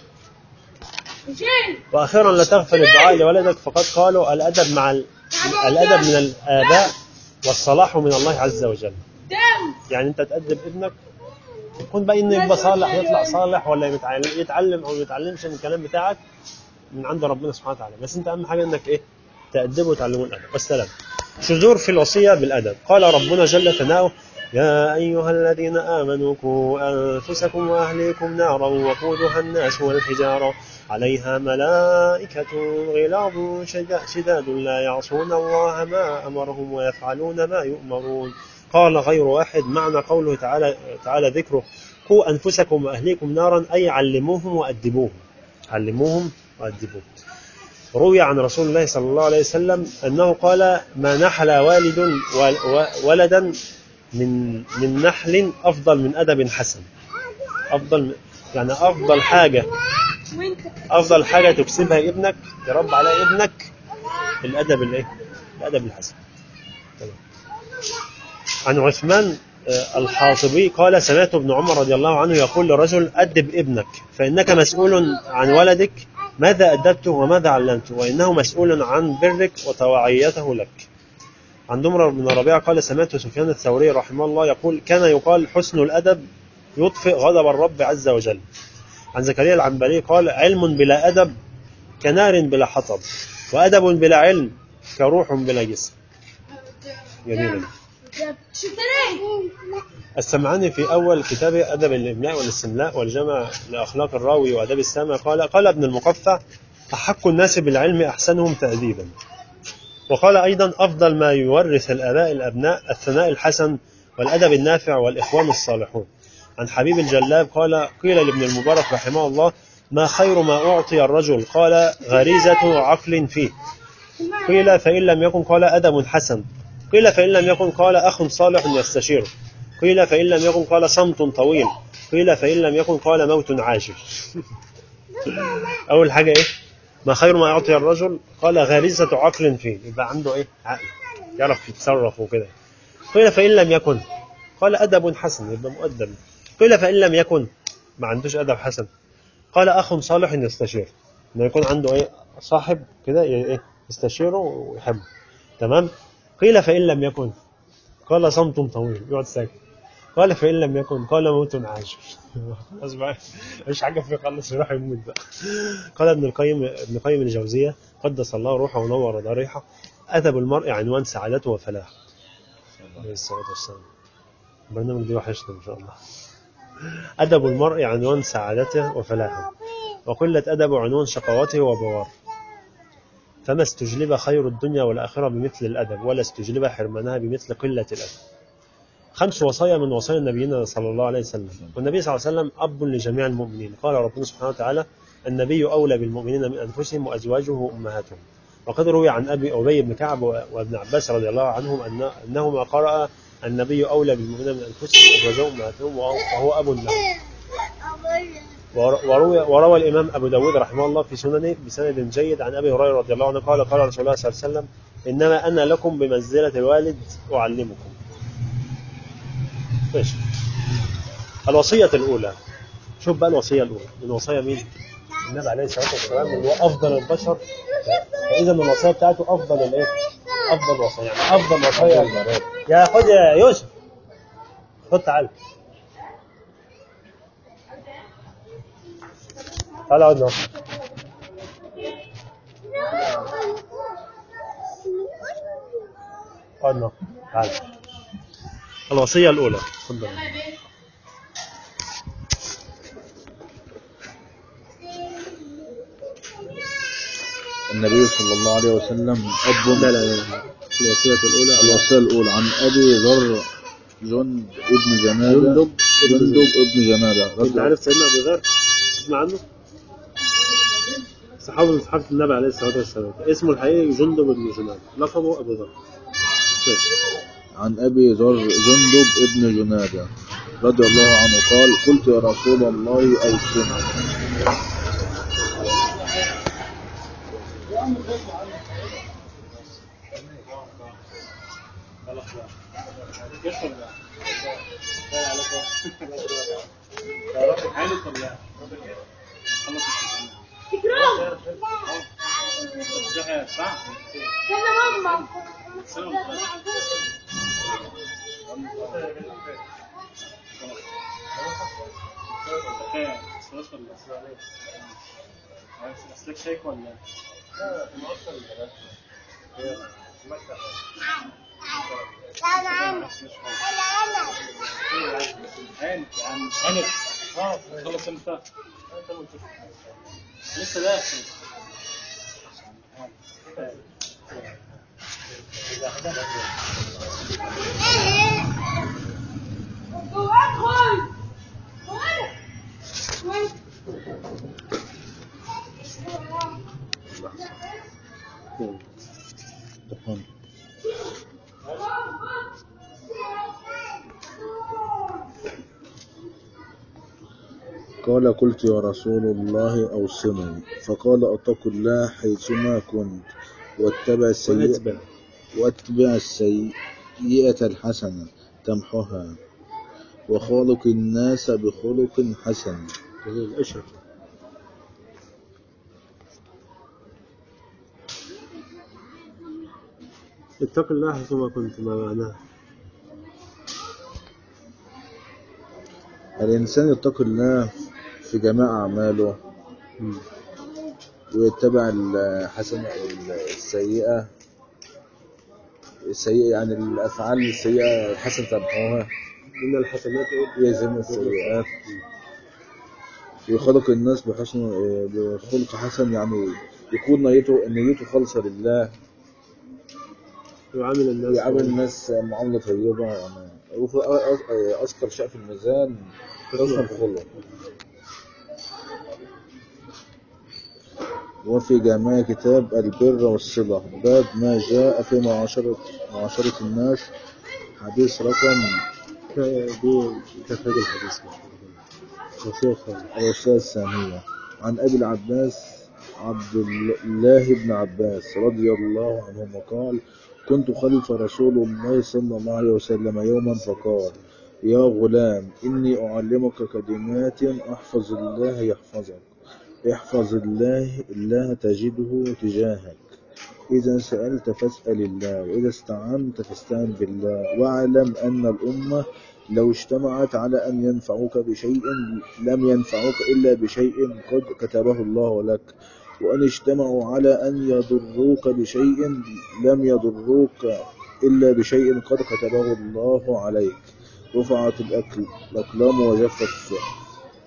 واخيرا لا تغفل الدعاء لولدك فقد قالوا الادب مع ال... الادب من الاباء والصلاح من الله عز وجل يعني انت تأدب ابنك يكون بقى انه يبقى صالح يطلع صالح ولا يتعلم, يتعلم او ما يتعلمش من الكلام بتاعك من عند ربنا سبحانه وتعالى بس انت اهم حاجه انك ايه تأدبه وتعلمه الادب والسلام شذور في الوصيه بالادب قال ربنا جل ثناؤه يا أيها الذين آمنوا قوا أنفسكم وأهليكم نارا وقودها الناس والحجارة عليها ملائكة غلاظ شدا- شداد لا يعصون الله ما أمرهم ويفعلون ما يؤمرون قال غير واحد معنى قوله تعالى تعالى ذكره قوا أنفسكم وأهليكم نارا أي علموهم وأدبوهم علموهم وأدبوهم روي عن رسول الله صلى الله عليه وسلم أنه قال ما نحل والد ول- و- ولدا من من نحل أفضل من أدب حسن أفضل من- يعني أفضل حاجة أفضل حاجة تكسبها ابنك تربى عليها ابنك الأدب الإيه؟ الأدب الحسن تمام. عن عثمان آه، الحاطبي قال سمعت ابن عمر رضي الله عنه يقول لرجل أدب ابنك فإنك مسؤول عن ولدك ماذا أدبته وماذا علمته وإنه مسؤول عن برك وتوعيته لك عن دمر بن ربيعة قال سمعت سفيان الثوري رحمه الله يقول كان يقال حسن الأدب يطفئ غضب الرب عز وجل عن زكريا العنبري قال علم بلا أدب كنار بلا حطب وأدب بلا علم كروح بلا جسم جميل السمعاني في أول كتابه أدب الإملاء والاستملاء والجمع لأخلاق الراوي وأدب السامع قال قال ابن المقفع أحق الناس بالعلم أحسنهم تأديبا وقال أيضا أفضل ما يورث الآباء الأبناء الثناء الحسن والأدب النافع والإخوان الصالحون عن حبيب الجلاب قال قيل لابن المبارك رحمه الله ما خير ما أعطي الرجل قال غريزة عقل فيه قيل فإن لم يكن قال أدب حسن قيل فإن لم يكن قال أخ صالح يستشير قيل فإن لم يكن قال صمت طويل قيل فإن لم يكن قال موت عاجل أول حاجة إيه ما خير ما يعطي الرجل قال غريزة عقل فيه يبقى عنده إيه عقل يعرف يتصرف وكده قيل فإن لم يكن قال أدب حسن يبقى مؤدب قيل فإن لم يكن ما عندوش أدب حسن قال أخ صالح يستشير إنه يكون عنده إيه صاحب كده ي- إيه يستشيره ويحبه تمام قيل فإن لم يكن قال صمت طويل يقعد ساكت قال فإن لم يكن قال موت عاجل خلاص بقى مش حاجة فيه خلص يروح يموت بقى قال ابن القيم ابن قيم الجوزية قدس الله روحه ونور ضريحه أدب المرء عنوان سعادته وفلاحه عليه الصلاة والسلام البرنامج دي وحشنا إن شاء الله أدب المرء عنوان سعادته وفلاحه وقلة أدبه عنوان شقاوته وبواره فما استجلب خير الدنيا والآخرة بمثل الأدب ولا استجلب حرمانها بمثل قلة الأدب خمس وصايا من وصايا نبينا صلى الله عليه وسلم والنبي صلى الله عليه وسلم أب لجميع المؤمنين قال ربنا سبحانه وتعالى النبي أولى بالمؤمنين من أنفسهم وأزواجه أمهاتهم وقد روي عن أبي أبي بن كعب وابن عباس رضي الله عنهم أن أنهما قرأ النبي أولى بالمؤمنين من أنفسهم وأزواجهم أمهاتهم وهو أب لهم وروي, وروى الإمام أبو داود رحمه الله في سننه بسند جيد عن أبي هريرة رضي الله عنه قال قال رسول الله صلى الله عليه وسلم إنما أنا لكم بمنزلة الوالد أعلمكم ماشي الوصية الأولى شوف بقى الوصية الأولى من وصايا مين؟ النبي عليه الصلاة والسلام اللي هو أفضل البشر فإذا الوصية بتاعته أفضل الإيه؟ أفضل وصية يعني أفضل وصية يا خد يا يوسف خد تعال تعال اقعد معايا. اقعد معايا. تعال الوصية الأولى تفضل النبي صلى الله عليه وسلم أب لا لا لا الوصية الأولى الوصية الأولى عن أبي ذر جند ابن جمادة جندب ابن جندب ابن جمادة أنت عارف سيدنا أبو ذر تسمع عنه؟ صحابي من صحابة النبي عليه الصلاة والسلام اسمه الحقيقي جندب بن جناد لقبه أبو ذر ماشي. عن أبي ذر جندب ابن جنادة رضي الله عنه قال قلت يا رسول الله أوصنا اسلك شيك ولا هانت يا عم هانت اه خلص امتى لسه داخل قال قلت يا رسول الله أوصني فقال اتق الله حيثما كنت واتبع السيئة وأتبع واتبع السيئة الحسنة تمحها وخالق الناس بخلق حسن جميل اشرح اتق الله حيثما كنت ما معناه الإنسان يتقي الله في جميع أعماله مم. ويتبع الحسنة السيئة السيئة يعني الأفعال السيئة الحسنة تمحوها إن الحسنات إيه؟ يزن السيئات ويخلق الناس بحسن بخلق حسن يعني يكون نيته نيته خالصة لله يعامل الناس ويعامل الناس معاملة طيبة يعني وفي أ- أ- أذكر شيء في الميزان حسن الخلق وفي جميع كتاب البر والصلة باب ما جاء في معاشرة معاشرة الناس حديث رقم دي تفريد الحديث وصية خالص الوصية الثانية عن أبي العباس عبد الله بن عباس رضي الله عنهما قال كنت خلف رسول الله صلى الله عليه وسلم يوما فقال يا غلام إني أعلمك كلمات احفظ الله يحفظك احفظ الله الله تجده تجاهك إذا سألت فاسأل الله وإذا استعنت فاستعن بالله واعلم أن الأمة لو اجتمعت على أن ينفعوك بشيء لم ينفعوك إلا بشيء قد كتبه الله لك وأن اجتمعوا على أن يضروك بشيء لم يضروك إلا بشيء قد كتبه الله عليك رفعت الأكل الأقلام وجفت الصحف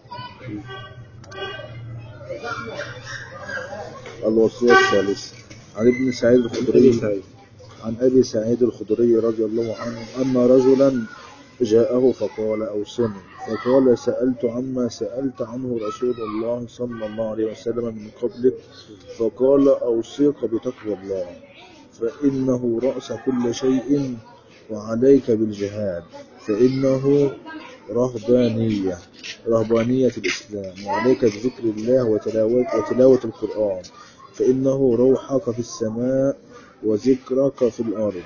الوصية الثالثة عن ابن سعيد أبي الخدري سعيد عن أبي سعيد الخدري رضي الله عنه أن رجلا جاءه فقال أوصني فقال سألت عما سألت عنه رسول الله صلى الله عليه وسلم من قبلك فقال أوصيك بتقوى الله فإنه رأس كل شيء وعليك بالجهاد فإنه رهبانية رهبانية الإسلام وعليك بذكر الله وتلاوة, وتلاوة القرآن فإنه روحك في السماء وذكرك في الأرض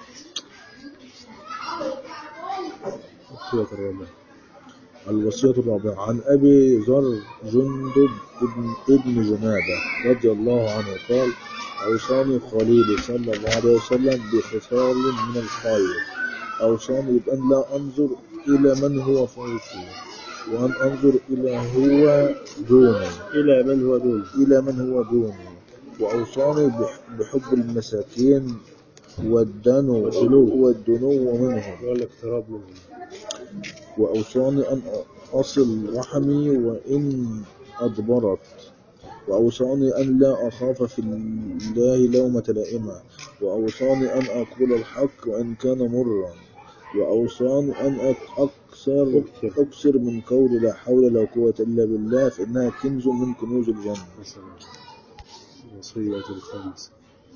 وصية الرابعة الوصية الرابعة عن أبي ذر جندب ابن, ابن جنادة رضي الله عنه قال أوصاني خليلي صلى الله عليه وسلم بخصال من الخير أوصاني بأن لا أنظر إلى من هو فوقي وأن أنظر إلى هو دوني إلى من هو دون إلى من هو دوني وأوصاني بح- بحب المساكين والدنو والدنو منهم والاقتراب منهم وأوصاني أن أصل رحمي وإن أدبرت وأوصاني أن لا أخاف في الله لومة لائمة وأوصاني أن أقول الحق وإن كان مرا وأوصاني أن أك- أكثر أكثر من قول لا حول ولا قوة إلا بالله فإنها كنز من كنوز الجنة مثلا وصية الخامسة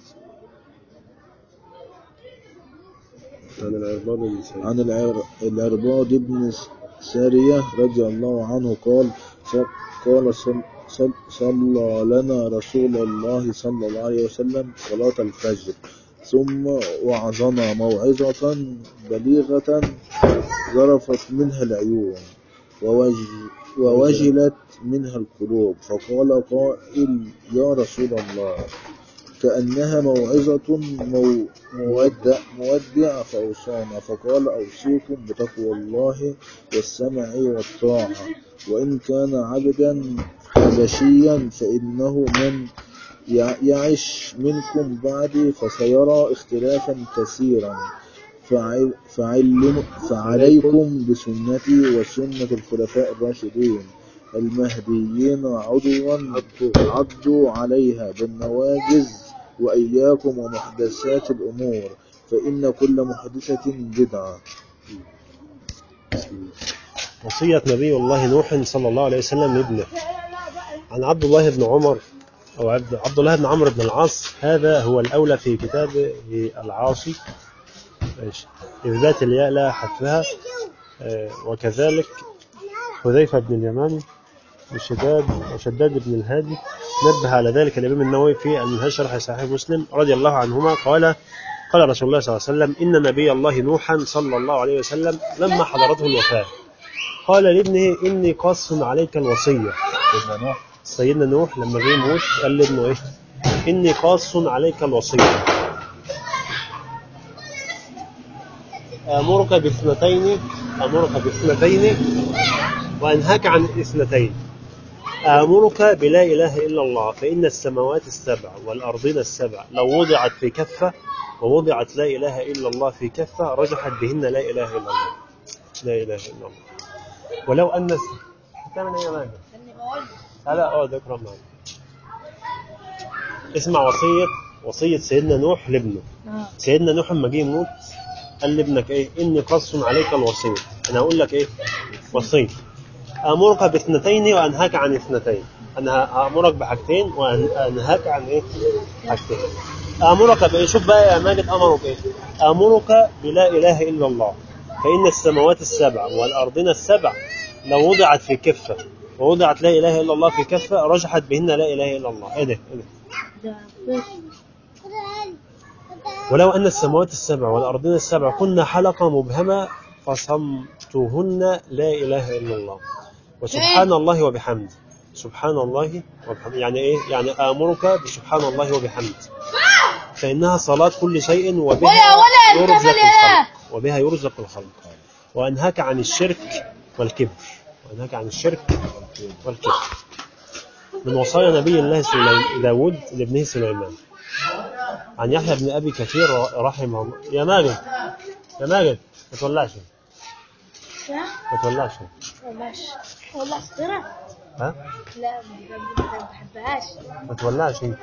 عن العرباض بن سعيد عن العر- العرباض بن سارية رضي الله عنه قال ص- قال صل صل صلى لنا رسول الله صلى الله عليه وسلم صلاة الفجر ثم وعظنا موعظة بليغة ذرفت منها العيون ووج ووجلت منها القلوب فقال قائل يا رسول الله كأنها موعظة مو مودع, مودع فأوصانا فقال أوصيكم بتقوى الله والسمع والطاعة وإن كان عبدا حبشيا فإنه من يع- يعش منكم بعدي فسيرى اختلافا كثيرا فعل فعلم فعليكم بسنتي وسنة الخلفاء الراشدين المهديين عضوا عضوا عليها بالنواجز وإياكم ومحدثات الأمور فإن كل محدثة بدعة وصية نبي الله نوح صلى الله عليه وسلم لابنه عن عبد الله بن عمر أو عبد, عبد الله بن عمرو بن العاص هذا هو الأولى في كتابه العاصي ماشي. إثبات الياء لا حذفها آه، وكذلك حذيفة بن اليماني وشداد وشداد بن الهادي نبه على ذلك الإمام النووي في المنهج شرح صحيح مسلم رضي الله عنهما قال قال رسول الله صلى الله عليه وسلم إن نبي الله نوحا صلى الله عليه وسلم لما حضرته الوفاة قال لابنه إني قاص عليك الوصية سيدنا نوح سيدنا نوح لما جه يموت قال لابنه إيه إني قاص عليك الوصية آمرك باثنتين آمرك باثنتين وأنهاك عن اثنتين آمرك بلا إله إلا الله فإن السماوات السبع والأرضين السبع لو وضعت في كفة ووضعت لا إله إلا الله في كفة رجحت بهن لا إله إلا الله لا إله إلا الله ولو أن تعمل إيه يا ماجد؟ لا لا اقعد اقرا معايا اسمع وصية وصية سيدنا نوح لابنه سيدنا نوح لما جه يموت قال لابنك ايه اني قص عليك الوصية انا هقول لك ايه وصية امرك باثنتين وانهاك عن اثنتين انا هامرك بحاجتين وانهاك عن ايه حاجتين امرك بايه شوف بقى يا ماجد امره بايه امرك بلا اله الا الله فان السماوات السبع والارضين السبع لو وضعت في كفه ووضعت لا اله الا الله في كفه رجحت بهن لا اله الا الله ايه ده إيه ده ولو أن السماوات السبع والأرضين السبع كن حلقة مبهمة فصمتهن لا إله إلا الله وسبحان الله وبحمده سبحان الله وبحمده يعني إيه؟ يعني آمرك بسبحان الله وبحمده فإنها صلاة كل شيء وبها يرزق الخلق وبها يرزق الخلق وأنهاك عن الشرك والكبر وأنهاك عن الشرك والكبر من وصايا نبي الله سليم داود لابنه سليمان عن يحيى بن ابي كثير رحمه الله يا ماجد يا ماجد ما تولعش ما تولعش ماشي والله صغيرة ها لا ما بحبهاش ما تولعش انت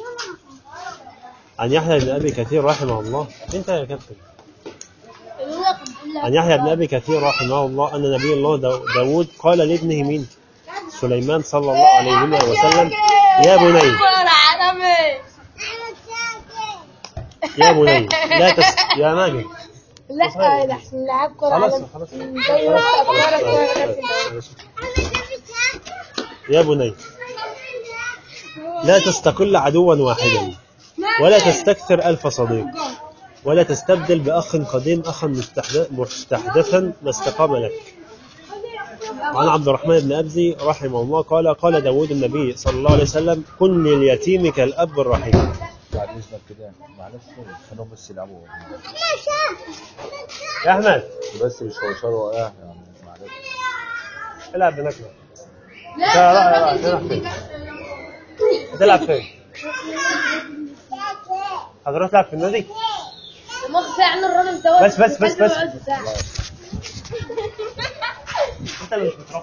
عن يحيى بن ابي كثير رحمه الله انت يا كابتن عن يحيى بن ابي كثير رحمه الله ان نبي الله داو- داود قال لابنه مين سليمان صلى الله عليه وسلم يا بني يا بني لا تس يا ماجد لا احسن نلعب كرة خلاص على خلاص زي ما أفكارك وأنا يا بني لا تستقل عدوا واحدا ولا تستكثر ألف صديق ولا تستبدل بأخ قديم أخا مستحدث- مستحدثا ما استقام لك وعن عبد الرحمن بن أبزي رحمه الله قال قال داود النبي صلى الله عليه وسلم كن لليتيم كالأب الرحيم بعد اذنك كده معلش خليهم بس يلعبوا يا أحمد بس مش هيوصلوا ايه يعني معلش العب هناك لا لا لا تلعب فين هتلعب فين هتروح تلعب في النادي مخفي عن الراجل ده بس بس بس بس انت اللي مش متربي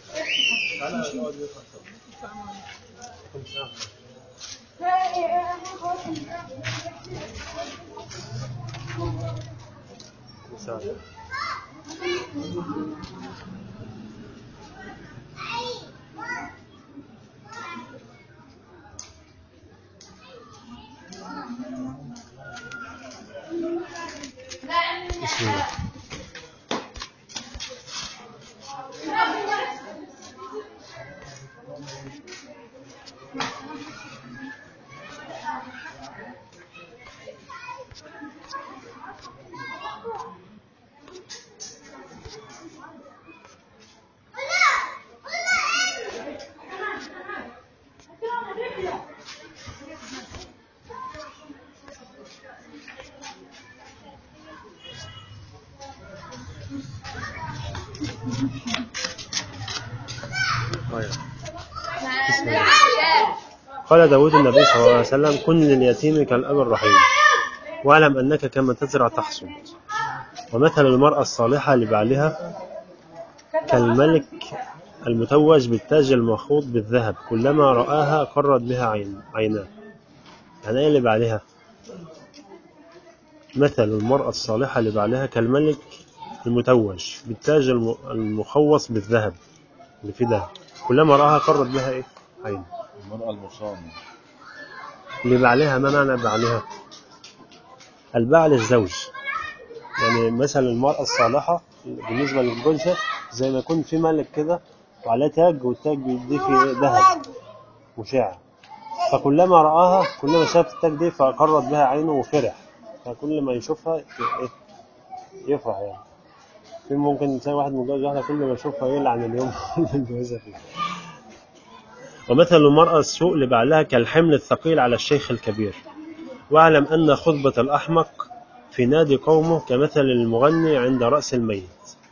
بسم الله طيب. بسم الله. قال داود النبي صلى الله عليه وسلم كن لليتيم كالأب الرحيم واعلم أنك كما تزرع تحصد ومثل المرأة الصالحة لبعلها كالملك المتوج بالتاج المخوض بالذهب كلما رآها قرت بها عين عيناه يعني ايه لبعلها مثل المرأة الصالحة لبعلها كالملك المتوج بالتاج الم- المخوص بالذهب اللي فيه دهب كلما رآها قرت بها ايه عين المرأة المصانة لبعلها ما معنى بعلها البعل الزوج يعني مثلا المرأة الصالحة بالنسبة للجوزها زي ما يكون في ملك كده وعليه تاج والتاج بيديه فيه إيه؟ ذهب مشع فكلما رآها كلما شاف التاج دي فقرت بها عينه وفرح فكل ما يشوفها ي- إيه؟ يفرح يعني في ممكن تلاقي واحد متجوز واحدة كل ما يشوفها يلعن اليوم اللي اتجوزها فيه ومثل المرأة السوء لبعلها كالحمل الثقيل على الشيخ الكبير واعلم أن خطبة الأحمق في نادي قومه كمثل المغني عند رأس الميت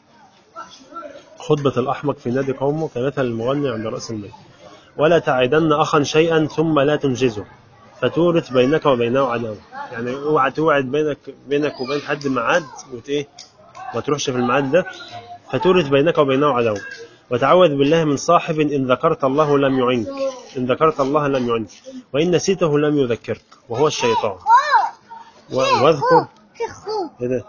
خطبة الأحمق في نادي قومه كمثل المغني عند رأس الميت ولا تعدن أخا شيئا ثم لا تنجزه فتورث بينك وبينه عداوة يعني اوعى توعد بينك بينك وبين حد ميعاد وت ايه ما تروحش في الميعاد ده فتورث بينك وبينه عداوة وتعوذ بالله من صاحب إن ذكرت الله لم يعنك إن ذكرت الله لم يعنك وإن نسيته لم يذكرك وهو الشيطان و- واذكر ايه ده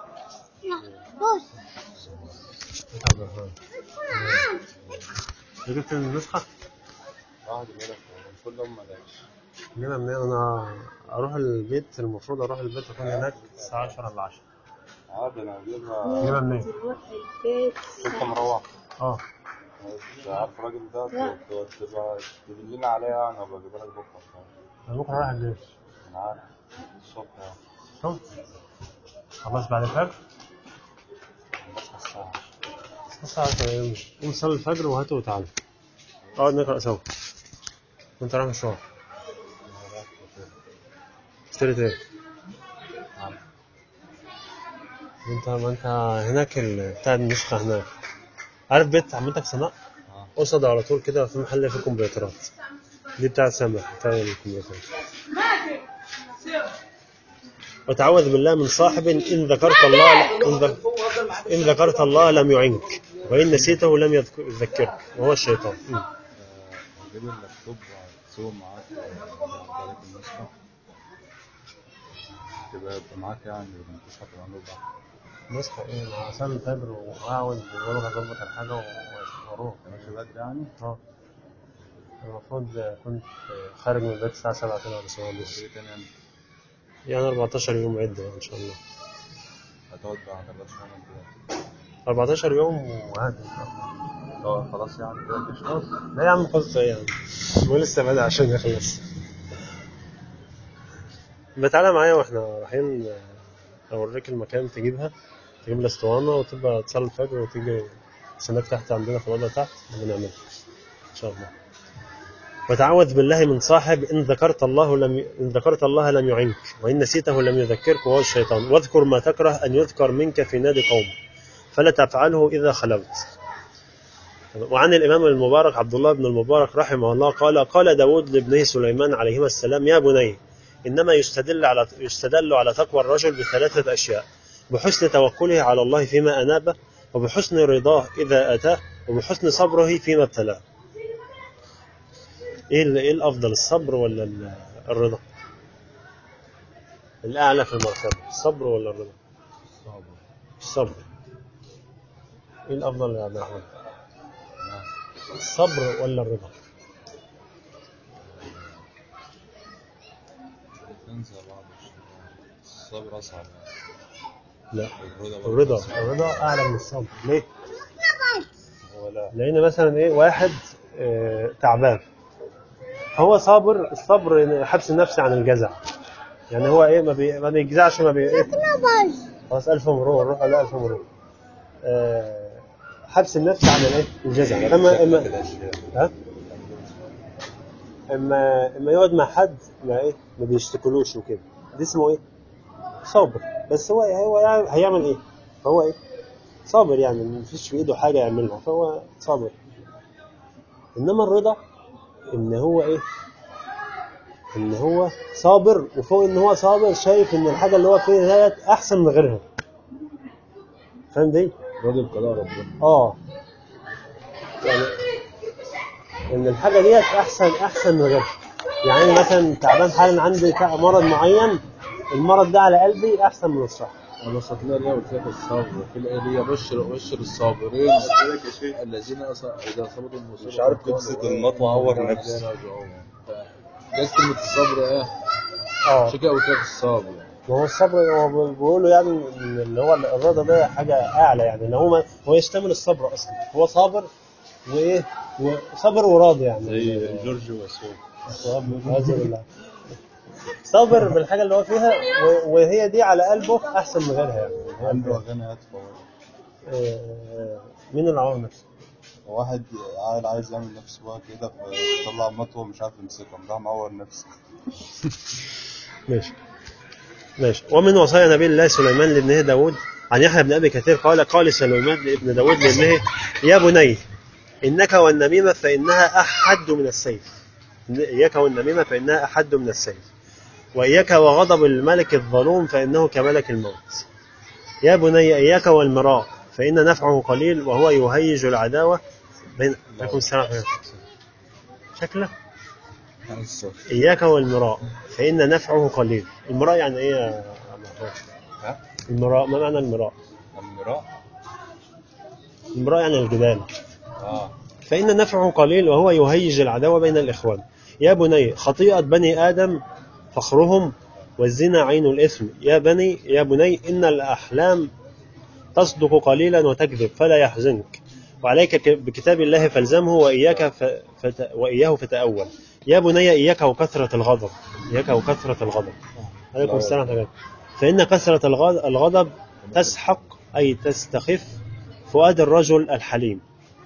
جبت النسخة؟ واحد منك كل يوم ملاش جبنا منين انا اروح البيت المفروض اروح البيت اكون هناك الساعة 10 الا 10 عادي انا هجيبها جبنا منين؟ انت مروح اه مش عارف الراجل ده تبقى تبقى تدل لنا عليها انا بجيبها لك بكره انا بكره رايح الجيش انا عارف الصبح يعني شوف خلاص بعد الفجر بصحى الساعة الساعة 10 ايه قوم صلي الفجر وهاته وتعالى اقعد نقرا سوا وانت رايح مشوار اشتريت ايه؟ انت ما انت هناك ال- بتاع النسخة هناك عارف بيت عمتك سماء؟ قصد على طول كده في محل فيه كمبيوترات دي بتاعت سماء بتاع الكمبيوترات وتعوذ بالله من صاحب إن ذكرت الله إن, ذك... إن ذكرت الله لم يعنك وإن نسيته لم يذك- يذكرك وهو الشيطان م. هجيب اللابتوب وهتسوق معاك وهديك النسخة تبقى يبقى معاك يعني النسخة تبقى له بعض نصحى ايه مع عشان الفجر واقعد واروح اظبط الحاجه و- واروح ماشي بدري يعني اه المفروض كنت خارج من البيت الساعه 7 كده ولا 7 ونص تيجي تاني يعني يعني 14 يوم عده ان شاء الله هتقعد بقى هتقعد شوية كده 14 يوم وهادي اه خلاص يعني كده مش خلاص لا يا عم خلص ايه يعني هو لسه بدأ عشان يخلص بتعالى معايا واحنا رايحين اوريك المكان تجيبها تجيب الاسطوانه وتبقى تصلي الفجر وتيجي سناك تحت عندنا في الاوضه تحت ونعملها ان شاء الله وتعوذ بالله من صاحب ان ذكرت الله لم ي... ان ذكرت الله لم يعنك وان نسيته لم يذكرك وهو الشيطان واذكر ما تكره ان يذكر منك في نادي قوم فلا تفعله اذا خلوت وعن الإمام المبارك عبد الله بن المبارك رحمه الله قال قال داود لابنه سليمان عليهما السلام يا بني إنما يستدل على يستدل على تقوى الرجل بثلاثة أشياء بحسن توكله على الله فيما أنابه وبحسن رضاه إذا أتاه وبحسن صبره فيما ابتلاه ايه ال- ايه الافضل الصبر ولا ال- الرضا الاعلى في المرتبه الصبر ولا الرضا الصبر ايه الافضل يا عبد الرحمن الصبر ولا الرضا ننسى بعض الصبر أصعب لا الرضا الرضا الرضا اعلى من الصبر ليه ولا لان مثلا ايه واحد آه، تعبان هو صابر الصبر إن حبس النفس عن الجزع يعني هو ايه ما, بي... ما بيجزعش ما بي ايه خلاص الف مبروك الروح لا الف مبروك آه، حبس النفس عن الايه الجزع اما اما ها اما اما يقعد مع حد ما ايه ما بيشتكلوش وكده ده اسمه ايه صابر بس هو هو يعني هيعمل ايه هو ايه صابر يعني ما فيش في ايده حاجه يعملها فهو صابر انما الرضا ان هو ايه ان هو صابر وفوق ان هو صابر شايف ان الحاجه اللي هو فيها ديت احسن من غيرها فاهم دي راضي بقضاء ربنا اه يعني ان الحاجه ديت احسن احسن من غيرها يعني أنا مثلا تعبان حالا عندي تع- مرض معين المرض ده على قلبي احسن من الصحه انا بس هتلاقي ليها قلت لك الصبر في الآية اللي هي بشر بشر الصابرين الذين أص- اذا اصابتهم المصيبه مش عارف قالوا قصة آه، المطوى عور إنا نفسه. لله راجعون. ف- جاز كلمة الصبر ايه اه عشان كده قلت لك الصبر ما هو الصبر هو بيقولوا يعني ان اللي هو الرضا ده حاجه اعلى يعني ان هو ما هو يشتمل الصبر اصلا هو صابر وايه وصبر وراضي يعني زي جورج وسوف أعوذ بالله. صابر بالحاجه اللي هو فيها و- وهي دي على قلبه احسن من غيرها يعني هي عنده الحاجة. أغاني هادفة آه، مين اللي عمل نفسه؟ واحد قاعد عايز يعمل نفسه بقى كده فطلع مطوة مش عارف يمسكها راح معور نفسه ماشي ماشي ومن وصايا نبي الله سليمان لابنه داود عن يحيى بن ابي كثير قال قال سليمان لابن داود لابنه يا بني انك والنميمه فانها احد من السيف اياك والنميمه فانها احد من السيف واياك وغضب الملك الظلوم فانه كملك الموت يا بني اياك والمراء فان نفعه قليل وهو يهيج العداوه بين عليكم السلام ورحمة الله. شكله عن الصبر إياك والمراء فإن نفعه قليل المراء يعني إيه يا محمود؟ ها؟ المراء ما معنى المراء المراء المراء يعني الجدال اه فإن نفعه قليل وهو يهيج العداوة بين الإخوان يا بني خطيئة بني آدم فخرهم والزنا عين الإثم يا بني يا بني إن الأحلام تصدق قليلا وتكذب فلا يحزنك وعليك ك- بكتاب الله فالزمه وإياك ف... فت... وإياه فتأول يا بني إياك وكثرة الغضب إياك وكثرة الغضب عليكم السلام ورحمة الله فإن كثرة الغض- الغضب تسحق أي تستخف فؤاد الرجل الحليم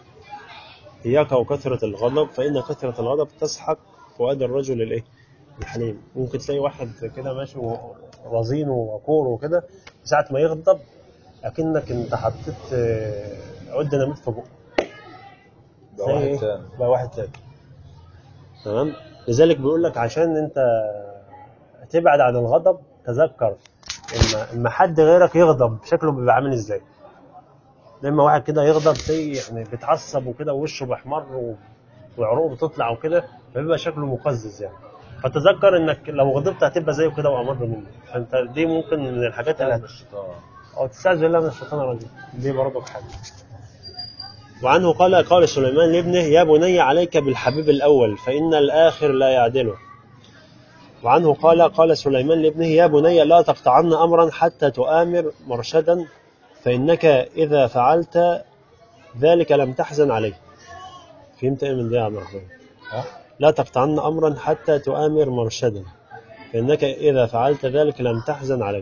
إياك وكثرة الغضب فإن كثرة الغضب تسحق فؤاد الرجل الإيه؟ الحليم ممكن تلاقي واحد كده ماشي و- رزين ووقور وكده ساعة ما يغضب أكنك أنت حطيت آه، عود ديناميت في بقه ده تلاقي واحد إيه؟ تاني بقى واحد تاني تمام لذلك بيقول لك عشان أنت تبعد عن الغضب تذكر إما إما حد غيرك يغضب شكله بيبقى عامل إزاي لما واحد كده يغضب تلاقيه يعني بيتعصب وكده ووشه بيحمر و- وعروقه بتطلع وكده فبيبقى شكله مقزز يعني فتذكر انك لو غضبت هتبقى زيه كده وامر منه فانت دي ممكن من الحاجات اللي هت... الشيطان او تستعذ بالله من الشيطان الرجيم دي برضه حاجه وعنه قال قال سليمان لابنه يا بني عليك بالحبيب الاول فان الاخر لا يعدله وعنه قال قال سليمان لابنه يا بني لا تقطعن امرا حتى تؤامر مرشدا فانك اذا فعلت ذلك لم تحزن عليه فهمت ايه من ده يا عبد الرحمن ها؟ لا تقطعن امرا حتى تؤامر مرشدا فانك اذا فعلت ذلك لم تحزن عليه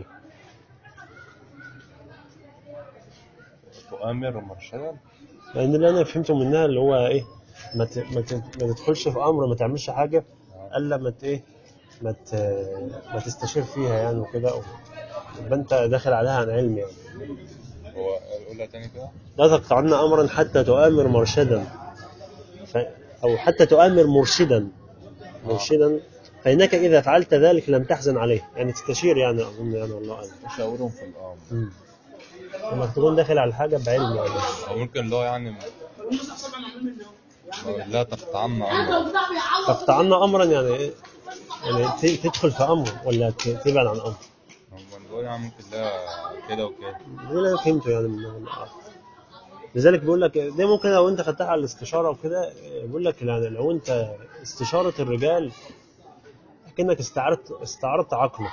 تؤمر مرشدا لان اللي انا فهمته منها اللي هو ايه ما ت- ما ت- ما تدخلش في امر ما تعملش حاجه الا ما ت- ايه ما ت- ما تستشير فيها يعني وكده يبقى انت داخل عليها عن علم يعني هو قولها تاني كده لا تقطعن امرا حتى تؤامر مرشدا ف... او حتى تؤامر مرشدا مرشدا فانك اذا فعلت ذلك لم تحزن عليه يعني تستشير يعني اظن يعني والله اعلم شاورهم في الامر مم. انك تكون داخل على الحاجه بعلم يعني او ممكن اللي هو يعني لا تقطعن أمرا تقطعنا امرا يعني ايه؟ يعني ت- تدخل في امر ولا ت- تبعد عن امر هم بيقول يعني ممكن لا كده وكده دي لا فهمته يعني من من- آه. لذلك بيقول لك دي ممكن لو انت خدتها على الاستشاره وكده بيقول لك يعني لو انت استشاره الرجال كأنك استعرت استعرضت عقله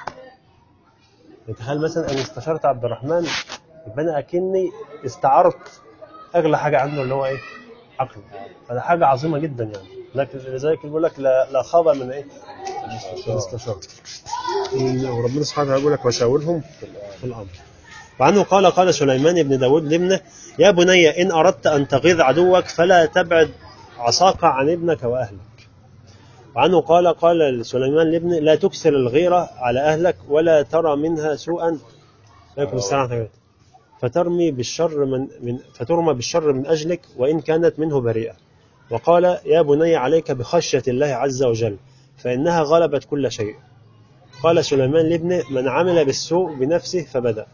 تخيل مثلا انا استشرت عبد الرحمن يبقى انا اكني استعرت اغلى حاجه عنده اللي هو ايه عقله فده حاجه عظيمه جدا يعني لكن لذلك بيقول لك لا, لا خاب من ايه الاستشاره وربنا سبحانه وتعالى يقول لك وشاورهم في الامر وعنه قال قال سليمان بن داود لابنه يا بني إن أردت أن تغيظ عدوك فلا تبعد عصاك عن ابنك وأهلك وعنه قال قال سليمان لابنه لا تكثر الغيرة على أهلك ولا ترى منها سوءا عليكم السلام ورحمة الله. فترمي بالشر من, من فترمى بالشر من أجلك وإن كانت منه بريئة وقال يا بني عليك بخشية الله عز وجل فإنها غلبت كل شيء قال سليمان لابنه من عمل بالسوء بنفسه فبدأ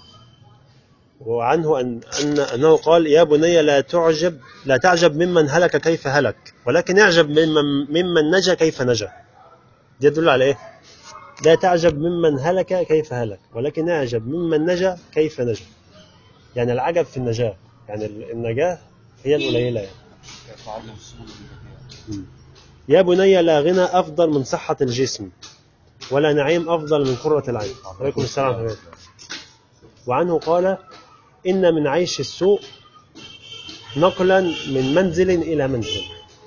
وعنه أن أن أنه قال يا بني لا تعجب لا تعجب ممن هلك كيف هلك ولكن اعجب ممن ممن نجا كيف نجا دي يدل على إيه؟ لا تعجب ممن هلك كيف هلك ولكن اعجب ممن نجا كيف نجا يعني العجب في النجاة يعني النجاة هي القليلة يعني تعلم السبل البديهة يا بني لا غنى أفضل من صحة الجسم ولا نعيم أفضل من قرة العين عليكم السلام ورحمة الله وعنه قال إن من عيش السوء نقلا من منزل إلى منزل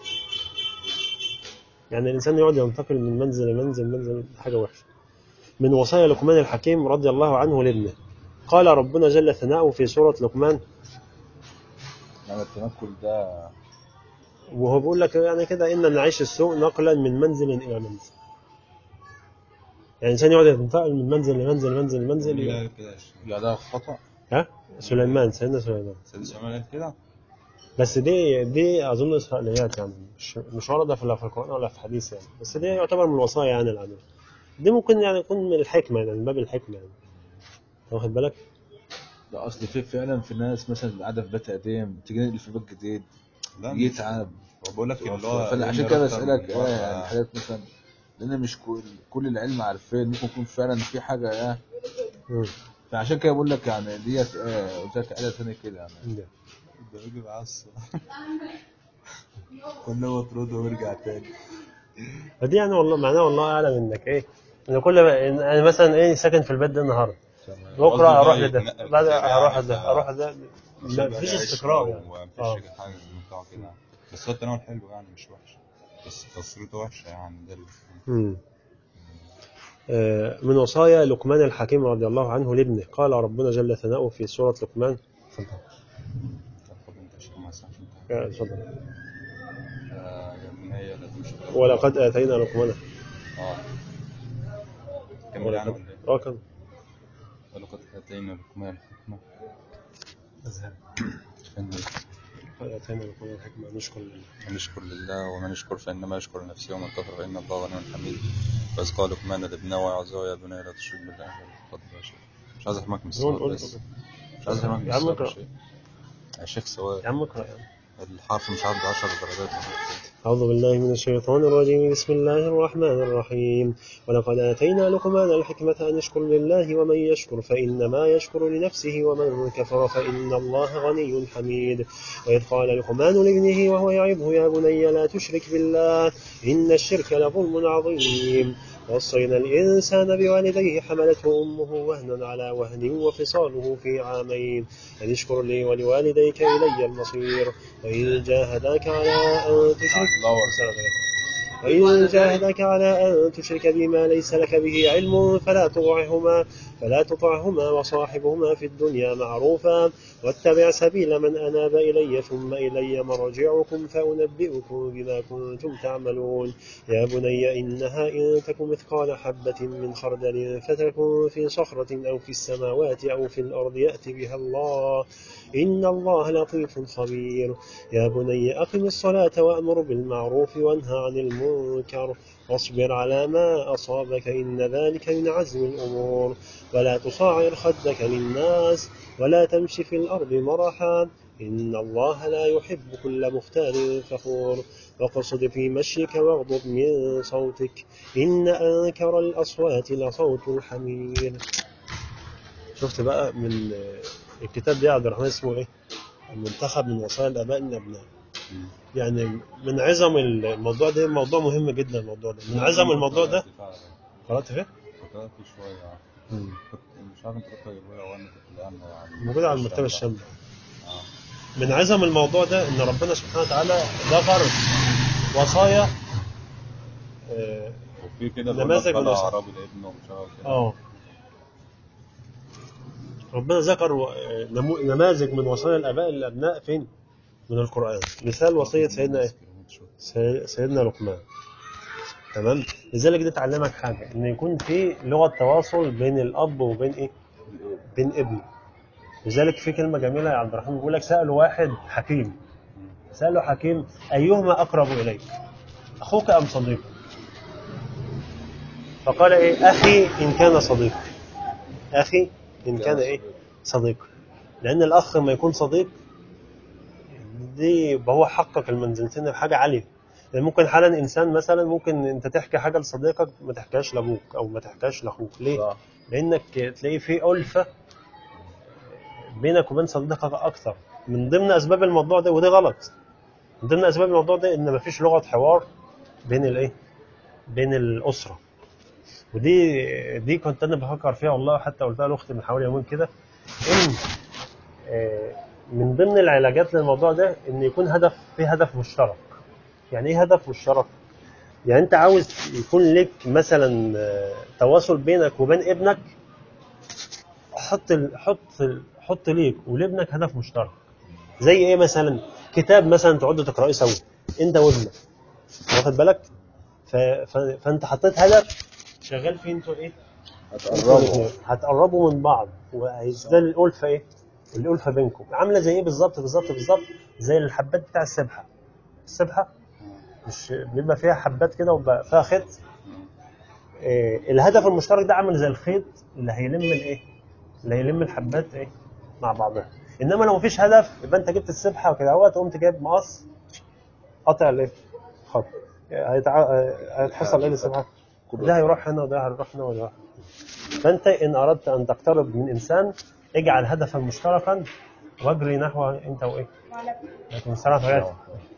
يعني الإنسان يقعد ينتقل من منزل لمنزل منزل حاجة وحشة من وصايا لقمان الحكيم رضي الله عنه لابنه قال ربنا جل ثناؤه في سورة لقمان يعني التنقل ده وهو بيقول لك يعني كده إن من عيش السوء نقلا من منزل إلى منزل يعني الإنسان يقعد ينتقل من منزل لمنزل لمنزل لمنزل لا كده يا شيخ. يعني ده خطأ ها سليمان سيدنا سليمان سيدنا سليمان قال كده بس دي دي اظن اسرائيليات يعني مش مش ورده في لا في القران ولا في حديث يعني بس دي يعتبر من الوصايا يعني العاديه دي ممكن يعني يكون من الحكمه يعني من باب الحكمه يعني واخد بالك ده اصل في فعلا في ناس مثلا قاعده في بيت قديم تيجي نقل في بيت جديد لا يتعب هو بقول لك اللي هو فأنا عشان إن كده رتب بسألك من اه بره. يعني حاجات مثلا لان مش كل كل العلم عارفين ممكن يكون فعلا في حاجه اه مم. فعشان كده بقول لك يعني ديت اه قلت لك عيله ثانيه كده يعني ده. ده بيجي بعصا كل هو ترد ويرجع تاني فدي يعني والله معناه والله اعلم انك ايه ان كل ما إن انا مثلا ايه ساكن في البيت ده النهارده بكره قصدي بقى اروح لده يتنقل بعد كتير اروح يعني لده ف- اروح لده عشان ما يبقى فيش ليه استقرار عشرة يعني ومفيش اه حاجة بتاعه كده بس هو التناول حلو يعني مش وحش بس تصريته وحشة يعني ده اللي مم. آه، من وصايا لقمان الحكيم رضي الله عنه لابنه قال ربنا جل ثناؤه في سورة لقمان اتفضل طب انت شيخ ما عشان آه، اتفضل يا بني لا تمشي ولقد آتينا لقمان اه كمل يعني ولقد ولا ايه؟ اه كم ولقد اتينا لقمان الحكمة أزهر. إن لقد آتينا لقمان الحكمة نشكر لله من يشكر لله ومن يشكر فإنما يشكر نفسه ومن كفر فإن الله غني حميد وإذ قال لقمان لابنه ويعظه يا بني لا تشرك بالله اتفضل يا شيخ مش عايز احرمك من قول الصوت قول بس مش عايز احرمك من يا عم الصوت يا اقرأ. شيخ يا شيخ سواء يا عم اقرأ يا عم الحرف مش عارف 10 درجات أعوذ بالله من الشيطان الرجيم بسم الله الرحمن الرحيم ولقد آتينا لقمان الحكمة أن يشكر لله ومن يشكر فإنما يشكر لنفسه ومن كفر فإن الله غني حميد وإذ قال لقمان لابنه وهو يعظه يا بني لا تشرك بالله إن الشرك لظلم عظيم وصينا الإنسان بوالديه حملته أمه وهنا على وهن وفصاله في عامين أن اشكر لي ولوالديك إلي المصير وإن جاهداك على أن تشرك وإن جاهداك على أن تشرك بما ليس لك به علم فلا تطعهما فلا تطعهما وصاحبهما في الدنيا معروفا واتبع سبيل من أناب إلي ثم إلي مرجعكم فأنبئكم بما كنتم تعملون يا بني إنها إن تك مثقال حبة من خردل فتكن في صخرة أو في السماوات أو في الأرض يأت بها الله إن الله لطيف خبير يا بني أقم الصلاة وأمر بالمعروف وانهى عن المنكر واصبر على ما أصابك إن ذلك من عزم الأمور ولا تصاعر خدك للناس ولا تمش في الأرض مرحا إن الله لا يحب كل مختال فخور واقصد في مشيك واغضب من صوتك إن أنكر الأصوات لصوت الحمير شفت بقى من الكتاب ده يا عبد الرحمن اسمه ايه؟ المنتخب من وصايا الآباء للأبناء يعني من عظم الموضوع ده موضوع مهم جدا الموضوع ده من عظم الموضوع ده قرأت فيه؟ قرأت شوية مم. كنت مش عارف انت كنت جايبها وانا كنت الان يعني موجود على المكتبة الشاملة آه. من عظم الموضوع ده ان ربنا سبحانه وتعالى ذكر وصايا اه وفي كده نماذج نماذج من وصف- عربي لابنه ومش عارف كده آه. ربنا ذكر و- آه، نمو- نماذج من وصايا الاباء للابناء فين؟ من القران مثال وصيه سيدنا ايه؟ سي- سيدنا لقمان تمام لذلك دي تعلمك حاجه ان يكون في لغه تواصل بين الاب وبين ايه؟ بين ابنه لذلك في كلمه جميله يا عبد الرحمن بيقول لك سالوا واحد حكيم سالوا حكيم ايهما اقرب اليك؟ اخوك ام صديقك؟ فقال ايه؟ اخي ان كان صديق اخي ان كان ايه؟ صديق لان الاخ لما يكون صديق دي يبقى هو حقق المنزلتين بحاجه عاليه يعني ممكن حالا انسان مثلا ممكن انت تحكي حاجه لصديقك ما تحكيهاش لابوك او ما تحكيهاش لاخوك ليه؟ صح لانك تلاقي في الفه بينك وبين صديقك اكثر من ضمن اسباب الموضوع ده وده غلط من ضمن اسباب الموضوع ده ان مفيش لغه حوار بين الايه بين الاسره ودي دي كنت انا بفكر فيها والله حتى قلتها لاختي من حوالي يومين كده ان آه، من ضمن العلاجات للموضوع ده ان يكون هدف في هدف مشترك يعني ايه هدف مشترك يعني انت عاوز يكون لك مثلا آه، تواصل بينك وبين ابنك حط ال... حط ال... حط ليك ولابنك هدف مشترك زي ايه مثلا كتاب مثلا تقعدوا تقرأيه سوا انت وابنك واخد بالك ف... ف... فانت حطيت هدف شغال فيه انتوا ايه هتقربوا هتقربوا من بعض وهيزداد الألفة ايه الألفة بينكم عاملة زي ايه بالظبط بالظبط بالظبط زي الحبات بتاع السبحة السبحة مش بيبقى فيها حبات كده وبقى فيها خيط إيه الهدف المشترك ده عامل زي الخيط اللي هيلم الايه اللي هيلم الحبات ايه مع بعضها انما لو مفيش هدف يبقى انت جبت السبحه وكده اهوت قمت جايب مقص قطع الايه خط هيتع... هيتحصل ايه للسبحه ده هيروح هنا وده هيروح هنا وده هيروح هنا. فانت ان اردت ان تقترب من انسان اجعل هدفا مشتركا واجري نحو انت وايه لكن السلام عليكم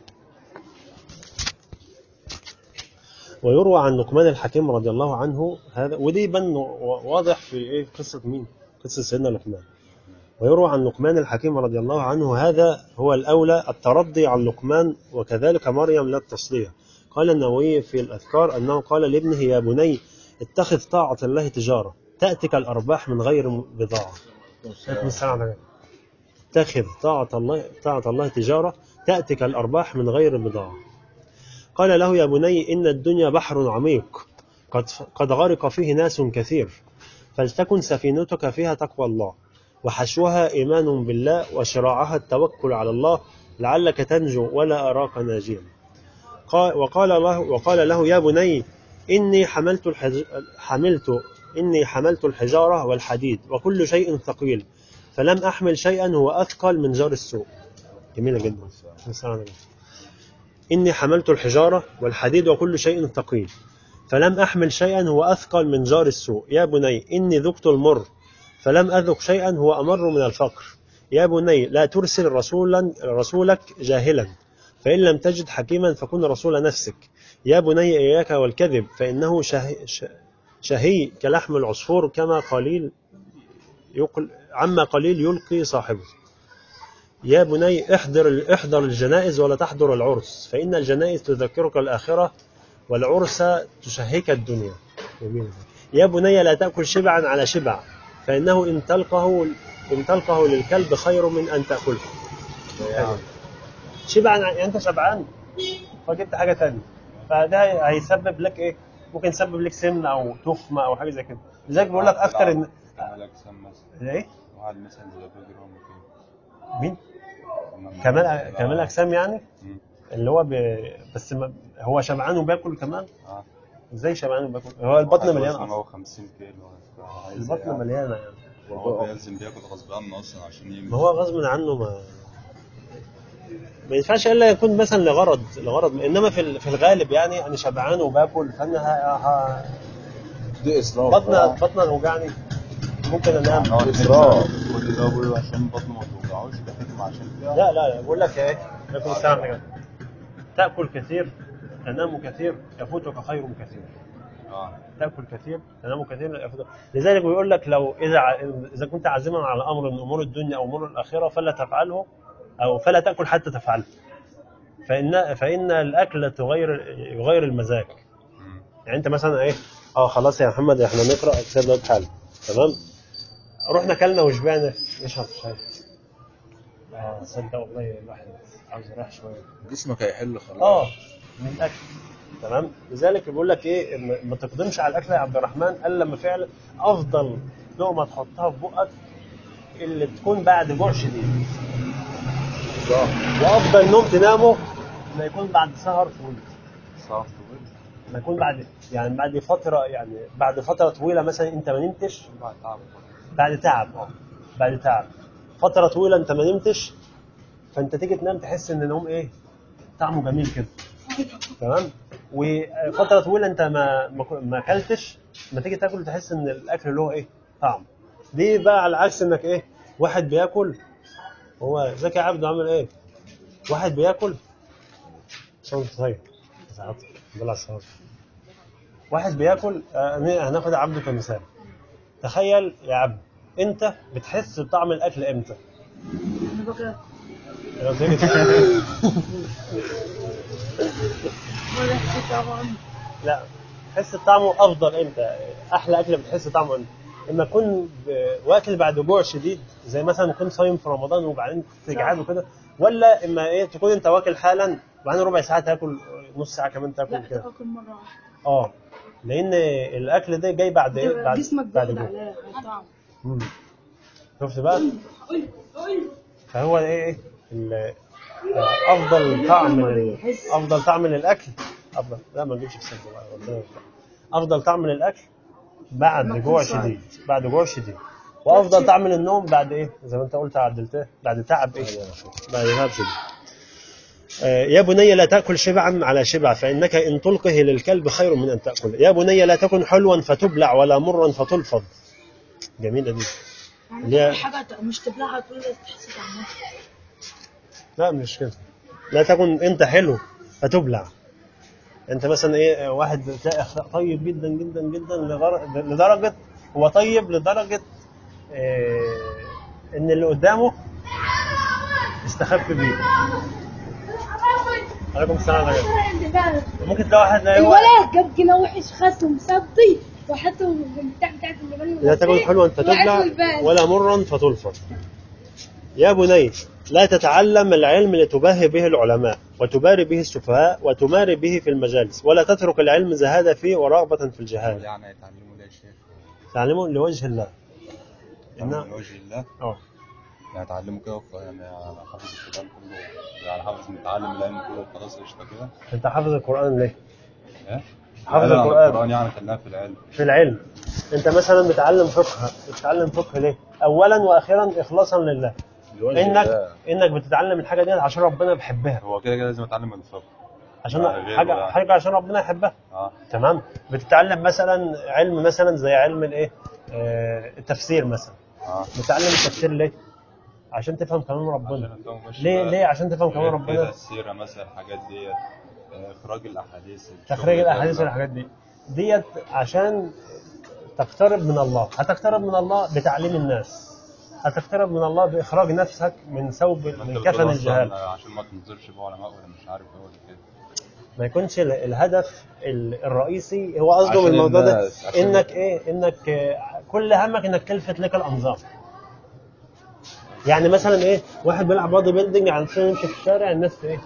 ويروى عن لقمان الحكيم رضي الله عنه هذا ودي بن واضح في ايه قصه مين؟ قصه سيدنا لقمان. ويروى عن لقمان الحكيم رضي الله عنه هذا هو الاولى الترضي عن لقمان وكذلك مريم لا التصليه. قال النووي في الاذكار انه قال لابنه يا بني اتخذ طاعه الله تجاره تاتك الارباح من غير بضاعه. عليكم السلام عليكم. اتخذ طاعه الله طاعه الله تجاره تاتك الارباح من غير بضاعه. قال له يا بني إن الدنيا بحر عميق قد, قد غرق فيه ناس كثير فلتكن سفينتك فيها تقوى الله وحشوها إيمان بالله وشراعها التوكل على الله لعلك تنجو ولا أراك ناجيا قال وقال له وقال له يا بني إني حملت الحج حملت إني حملت الحجارة والحديد وكل شيء ثقيل فلم أحمل شيئا هو أثقل من جار السوء جميلة جدا السلام عليكم. إني حملت الحجارة والحديد وكل شيء ثقيل فلم أحمل شيئا هو أثقل من جار السوء يا بني إني ذقت المر فلم أذق شيئا هو أمر من الفقر يا بني لا ترسل رسولا رسولك جاهلا فإن لم تجد حكيما فكن رسول نفسك يا بني إياك والكذب فإنه شهي, شهي كلحم العصفور كما قليل يقل عما قليل يلقي صاحبه يا بني احضر احضر الجنائز ولا تحضر العرس فإن الجنائز تذكرك الآخرة والعرس تشهيك الدنيا جميل. يا بني لا تأكل شبعا على شبع فإنه إن تلقه إن تلقه للكلب خير من أن تأكله شبعا يعني أنت شبعان فجبت حاجة تانية فده هيسبب لك إيه ممكن يسبب لك سمنة أو تخمة أو حاجة زي كده لذلك بيقول لك أكتر إن كمال أجسام مثلا إيه واحد مثلا زي بيجرام وكده مين تمام. كمال كمال أجسام يعني مم. اللي هو ب... بس ما... هو شبعان وبياكل كمان اه ازاي شبعان وبياكل هو البطن واحد مليان وزنه اصلا هو 50 كيلو عايز البطن يعني. مليانه يعني هو بيلزم بياكل غصب عنه اصلا عشان يمشي ما هو غصب عنه ما ما ينفعش الا يكون مثلا لغرض لغرض انما في ال- في الغالب يعني انا شبعان وباكل فانا ه- ه- دي اسراف بطني بطني هتوجعني ممكن انام هو إسراف. كل ده بيقول عشان بطنه ما توجعوش ده حكمة عشان فيها لا لا لا بقول لك ايه لكم السلام عليكم تاكل كثير تنام كثير يفوتك خير كثير اه تاكل كثير تنام كثير يفوتك لذلك بيقول لك لو اذا ع- اذا كنت عازما على امر من امور الدنيا او امور الاخره فلا تفعله او فلا تاكل حتى تفعله فان فان الاكل تغير يغير المزاج مم. يعني انت مثلا ايه اه خلاص يا محمد احنا نقرا كتاب الله حالا تمام رحنا كلنا وشبعنا نشرب شاي اه صدق والله الواحد عاوز يريح شويه جسمك هيحل خلاص اه من الاكل تمام لذلك بيقول لك ايه ما- ما تقدمش على الاكل يا عبد الرحمن الا لما فعلا افضل لقمه تحطها في بقك اللي تكون بعد جوع شديد صح وافضل نوم تنامه ما يكون بعد سهر طويل صعب طويل ما يكون بعد يعني بعد فتره يعني بعد فتره طويله مثلا انت ما نمتش بعد تعب بعد تعب اه بعد تعب فتره طويله انت ما نمتش فانت تيجي تنام تحس ان النوم ايه طعمه جميل كده تمام وفتره طويله انت ما ما كو- ما اكلتش ما تيجي تاكل تحس ان الاكل له ايه طعم دي بقى على عكس انك ايه واحد بياكل هو زكي عبده عامل ايه واحد بياكل صوت طيب ساعات بلا صوت واحد بياكل آه، هناخد عبده كمثال تخيل يا عبد انت بتحس بطعم الاكل امتى انا بقى لو تيجي تاكل- ولا حسيت طبعا لا تحس بطعمه افضل امتى احلى اكل بتحس طعمه امتى اما تكون ب- واكل بعد جوع شديد زي مثلا تكون صايم في رمضان وبعدين تجعد وكده ولا اما ايه تكون انت واكل حالا وبعدين ربع ساعه تاكل نص ساعه كمان تاكل لا كده تاكل مره واحده اه لان الاكل ده جاي بعد ايه بعد جسمك بعد بياخد جوع على على الطعم مم. شفت بقى فهو ايه ايه ال- آه، افضل طعم لل- افضل طعم للاكل افضل لا ما نجيبش في السجن بقى ربنا يوفقك. افضل طعم للاكل بعد جوع شديد بعد جوع شديد وافضل طعم للنوم بعد ايه زي ما انت قلت عدلتها بعد تعب ايه بعد تعب شديد آه، يا بني لا تأكل شبعا على شبع فإنك إن تلقه للكلب خير من أن تأكل يا بني لا تكن حلوا فتبلع ولا مرا فتلفظ جميلة دي اللي هي- يعني حاجه مش تبلعها تقول لك تحس طعمها لا مش كده لا تكن انت حلو فتبلع انت مثلا ايه واحد تلاقي طيب جدا جدا جدا لدر- لدرجه هو طيب لدرجه إيه ان اللي قدامه استخف بيه عليكم السلام عليكم ممكن تلاقي واحد لا هو الولد جاب كده وحش خس ومصدي وحطه بتاع بتاعت اللبن لا تكن حلوا فتبلع ولا مرا فتلفظ يا بني لا تتعلم العلم لتباهي به العلماء وتباري به السفهاء وتماري به في المجالس ولا تترك العلم زهادة فيه ورغبة في الجهال يعني يتعلموا ده يا شيخ تعلمه لوجه الله يتعلموا إنه- لوجه الله اه يعني اتعلموا كده وخ- يعني حافظ القرآن كله يعني حافظ متعلم العلم كله خلاص قشطة كده انت حافظ القرآن ليه؟ ايه؟ حافظ بعيداً عن القرآن. القرآن يعني خلينا في العلم في العلم انت مثلا بتعلم فقه بتتعلم فقه ليه؟ اولا واخيرا اخلاصا لله لوجه انك الله. انك بتتعلم الحاجه دي عشان ربنا بيحبها هو كده كده لازم اتعلم الفقه عشان يعني غيره حاجه يعني. حاجه عشان ربنا يحبها اه تمام بتتعلم مثلا علم مثلا زي علم الايه آه، التفسير مثلا اه بتتعلم التفسير ليه عشان تفهم كلام عشان ربنا أفهم ماشي ليه بقى. ليه عشان تفهم كلام غير ربنا كده السيرة مثلا الحاجات دي آه، اخراج الاحاديث تخريج الشغل ده الاحاديث كله. والحاجات دي ديت عشان تقترب من الله هتقترب من الله بتعليم الناس هتقترب من الله باخراج نفسك من ثوب ما انت من بتقول كفن أصلاً الجهال عشان ما تنظرش بقى علماء ولا مش عارف ايه ولا كده ما يكونش ال- الهدف ال- الرئيسي هو قصده من عشان الموضوع ده الناس، عشان- انك ايه انك آه، كل همك انك تلفت لك الانظار يعني مثلا ايه واحد بيلعب بادي بيلدينج عشان يمشي في الشارع الناس ايه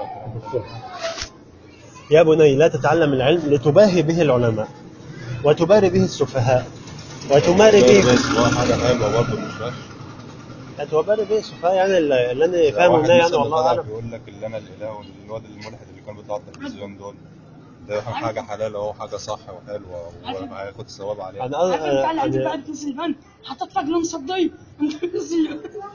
يا بني لا تتعلم العلم لتباهي به العلماء وتباري به السفهاء وتماري به بس هو حاجة حلوة برضه مش وحش تباري به السفهاء يعني اللي اللي انا فاهمه واحد منها يعني مثلا والله طلع اعلم بيقول لك اللي انا الاله والواد الملحد اللي كان بيطلع على التلفزيون دول ده حاجة حلال اهو حاجة صح وحلوة وهياخد ثواب عليها انا عارف انت اللي انا عندي انا, بقى بتنزل الفن حطيت لك لون صدي انت بتنزل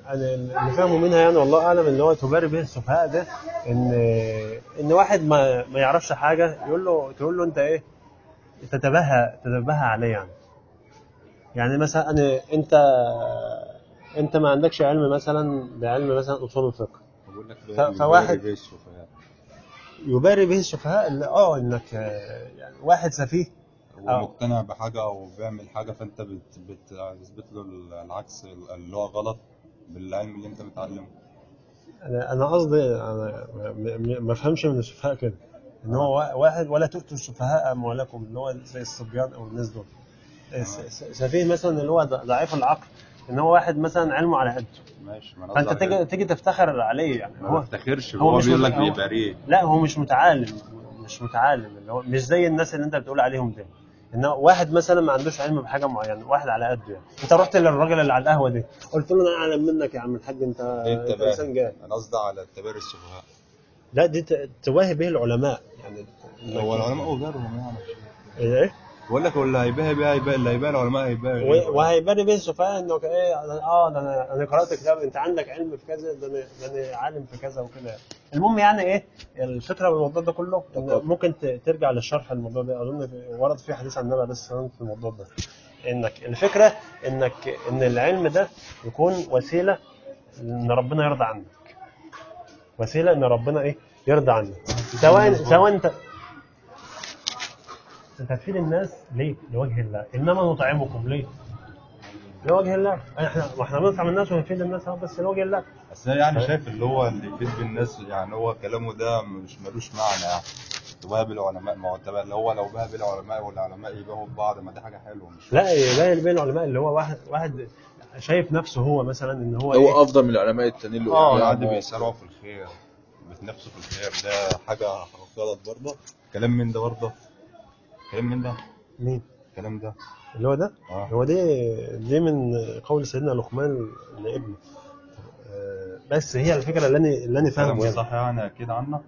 انا اللي فاهمه منها يعني والله اعلم ان هو تباري به السفهاء ده ان ان واحد ما ما يعرفش حاجه يقول له تقول له انت ايه تتباهى تتباهى عليه يعني يعني مثلا انا انت انت ما عندكش علم مثلا بعلم مثلا اصول الفقه بقول لك ف- فواحد- بيه السفهاء يباري به السفهاء اللي اه انك آه، يعني واحد سفيه هو آه. مقتنع بحاجة أو بيعمل حاجة فأنت بت- بتثبت له العكس اللي هو غلط بالعلم اللي أنت متعلمه انا انا قصدي انا م- م- ما افهمش من السفهاء كده ان هو وا- واحد ولا تؤتوا السفهاء اموالكم اللي هو زي الصبيان او الناس دول س- س- سفيه مثلا اللي هو ض- ضعيف العقل ان هو واحد مثلا علمه على قده ماشي ما أنا فانت قصدي تيجي على تيجي تفتخر عليه يعني كده. ما هو بفتخرش هو هو مش بيقول مت- لك هو- بيباريه لا هو مش متعالم مش متعالم اللي هو مش زي الناس اللي انت بتقول عليهم دول ان واحد مثلا ما عندوش علم بحاجه معينه واحد على قده يعني انت رحت للراجل اللي على القهوه دي قلت له انا اعلم منك يا عم الحاج انت أنت انت انسان بقى جاهل أنا قصدي على التباري السفهاء لا دي ت- تواهي به العلماء يعني هو العلماء وغيرهم يعني ايه بقول لك هو اللي هيبيع هيبيع هيبيع اللي هيبيع العلماء هيبيع و- وهيبان به السفهاء انه ايه أنا- اه ده انا انا قرات كتاب انت عندك علم في كذا ده انا ده انا عالم في كذا وكده المهم يعني ايه الفكره من الموضوع ده كله إن طب. ممكن ت- ترجع للشرح الموضوع ده اظن في- ورد فيه حديث عن النبي عليه الصلاه والسلام في الموضوع ده انك الفكره انك ان العلم ده يكون وسيله ان ربنا يرضى عنك وسيله ان ربنا ايه يرضى عنك سواء سواء انت انت هتفيد الناس ليه؟ لوجه الله انما نطعمكم ليه؟ لوجه الله احنا واحنا بنطعم الناس ونفيد الناس أهو بس لوجه الله بس أنا يعني شايف اللي هو اللي يفيد بالناس يعني هو كلامه ده مش ملوش معنى يعني تباهي بالعلماء ما هو انت بقى اللي هو لو باهي بالعلماء والعلماء يباهوا ببعض ما دي حاجة حلوة مش لا يبين بين العلماء اللي هو واحد واحد شايف نفسه هو مثلا ان هو, هو إيه؟ افضل من العلماء التانيين اللي آه، اه قدامه. عادي بيسارعوا في الخير بتنافسوا في الخير ده حاجة غلط برضه كلام من ده برضه كلام من ده مين؟ الكلام ده اللي هو ده؟ اه هو دي دي من قول سيدنا لقمان لابنه آه، بس هي الفكره اللي انا اللي انا فاهمه كلام يعني صح يعني اكيد عنك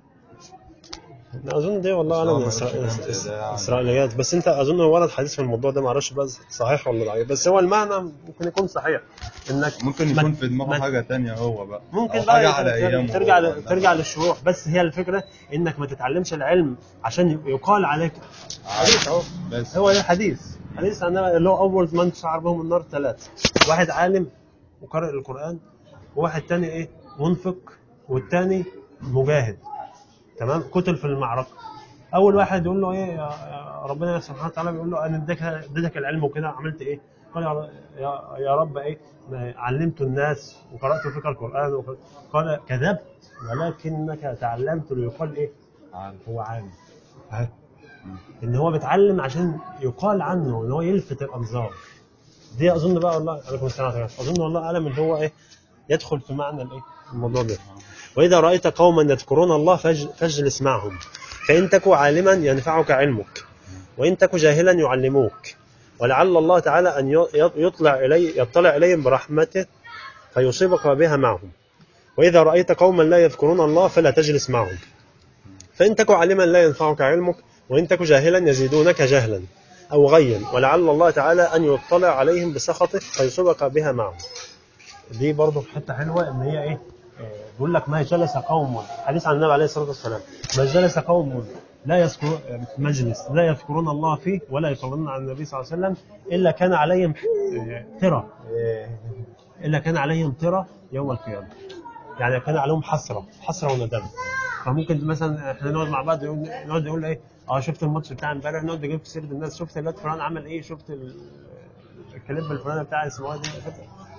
لا، اظن دي والله بس هو اعلم ما إسرا- يقولش كلام زي ده يعني. اسرائيليات بس انت اظن هو ورد حديث في الموضوع ده ما اعرفش بقى صحيح ولا ضعيف بس هو المعنى ممكن يكون صحيح انك ممكن ما- يكون في دماغه ما- حاجة تانية هو بقى ممكن أو بقى حاجة تر- على أيامه ترجع هو، ل- إنما ترجع للشروح بس هي الفكره انك ما تتعلمش العلم عشان يقال عليك حديث اهو بس هو ده حديث حديث عن اللي هو اول من تشعر بهم النار ثلاث واحد عالم وقارئ القران وواحد تاني ايه منفق والتاني مجاهد تمام قتل في المعركه اول واحد يقول له ايه يا يا ربنا سبحانه وتعالى بيقول له انا اديتك اديتك العلم وكده عملت ايه؟ قال يا ر- يا, يا رب ايه ما علمت الناس وقرات فيك القران وقرأت. قال كذبت ولكنك تعلمت ليقال ايه؟ عارف. هو عالم أهي. ان هو بيتعلم عشان يقال عنه ان هو يلفت الانظار دي اظن بقى والله عليكم السلام ورحمه الله اظن والله اعلم ان هو ايه يدخل في معنى الايه الموضوع ده واذا رايت قوما يذكرون الله فاج- فاجلس معهم فان تك عالما ينفعك علمك وان تك جاهلا يعلموك ولعل الله تعالى ان ي- يطلع الي يطلع اليهم برحمته فيصيبك بها معهم واذا رايت قوما لا يذكرون الله فلا تجلس معهم فإن تك عالما لا ينفعك علمك وإن تك جاهلا يزيدونك جهلا أو غيا ولعل الله تعالى أن يطلع عليهم بسخطه فيصيبك بها معهم دي برضه حتة حلوة إن هي إيه آه، بيقول لك ما جلس قوم حديث عن النبي عليه الصلاة والسلام ما جلس قوم لا يذكر مجلس لا يذكرون الله فيه ولا يصلون على النبي صلى الله عليه وسلم إلا كان عليهم آه، ترى آه، إلا كان عليهم ترى يوم القيامة يعني كان عليهم حسرة حسرة وندم فممكن مثلا احنا نقعد مع بعض يقول نقعد نقول ايه اه شفت الماتش بتاع امبارح نقعد نجيب في سيره الناس شفت الواد فلان عمل ايه شفت ال- الكليب الفلاني بتاع اسمه ايه ده شفت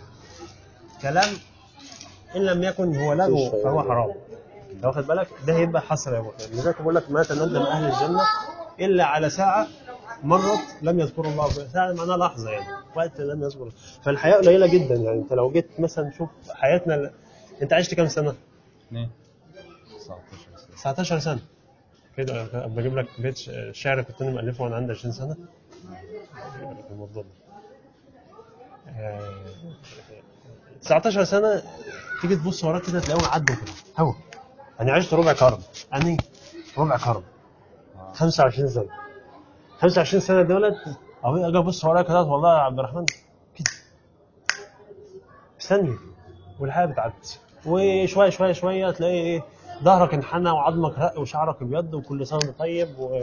كلام ان لم يكن هو لغو فهو حرام أنت واخد بالك ده هيبقى حسره يا ابو خالد لذلك بقول لك ما تندم اهل الجنه الا على ساعه مرت لم يذكروا الله فيها. ساعه معناها لحظه يعني وقت لم يذكر فالحياه قليله جدا يعني انت لو جيت مثلا شوف حياتنا ال- انت عشت كام سنه؟ اثنين 19 سنة 19 سنه كده بجيب لك بيت ش- شعر كنت انا مؤلفه وانا عندي 20 سنه في الموضوع ده آه، 19 سنه تيجي تبص وراك كده تلاقيهم عدوا كده هو انا عشت ربع قرن انا ربع قرن 25 سنه 25 سنه دولت أو اجي ابص ورايا كده والله يا عبد الرحمن كده في ثانيه والحياه بتعدي وشويه شويه شويه تلاقي ايه ظهرك انحنى وعظمك رق وشعرك ابيض وكل سنه وانت طيب و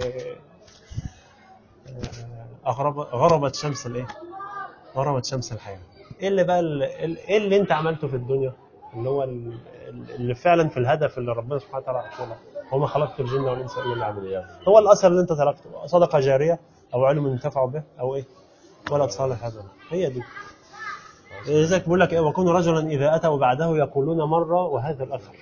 أغرب غربت شمس الايه؟ غربت شمس الحياه. ايه اللي بقى ال- ال- ايه اللي انت عملته في الدنيا؟ اللي هو ال- اللي فعلا في الهدف اللي ربنا سبحانه وتعالى عطوله وما خلقت الجن والانس الا ليعبدون. هو الاثر اللي انت تركته صدقه جاريه او علم ينتفع به او ايه؟ ولد صالح هذا هي دي. لذلك بيقول لك ايه وكن رجلا اذا اتوا بعده يقولون مره وهذا الاثر.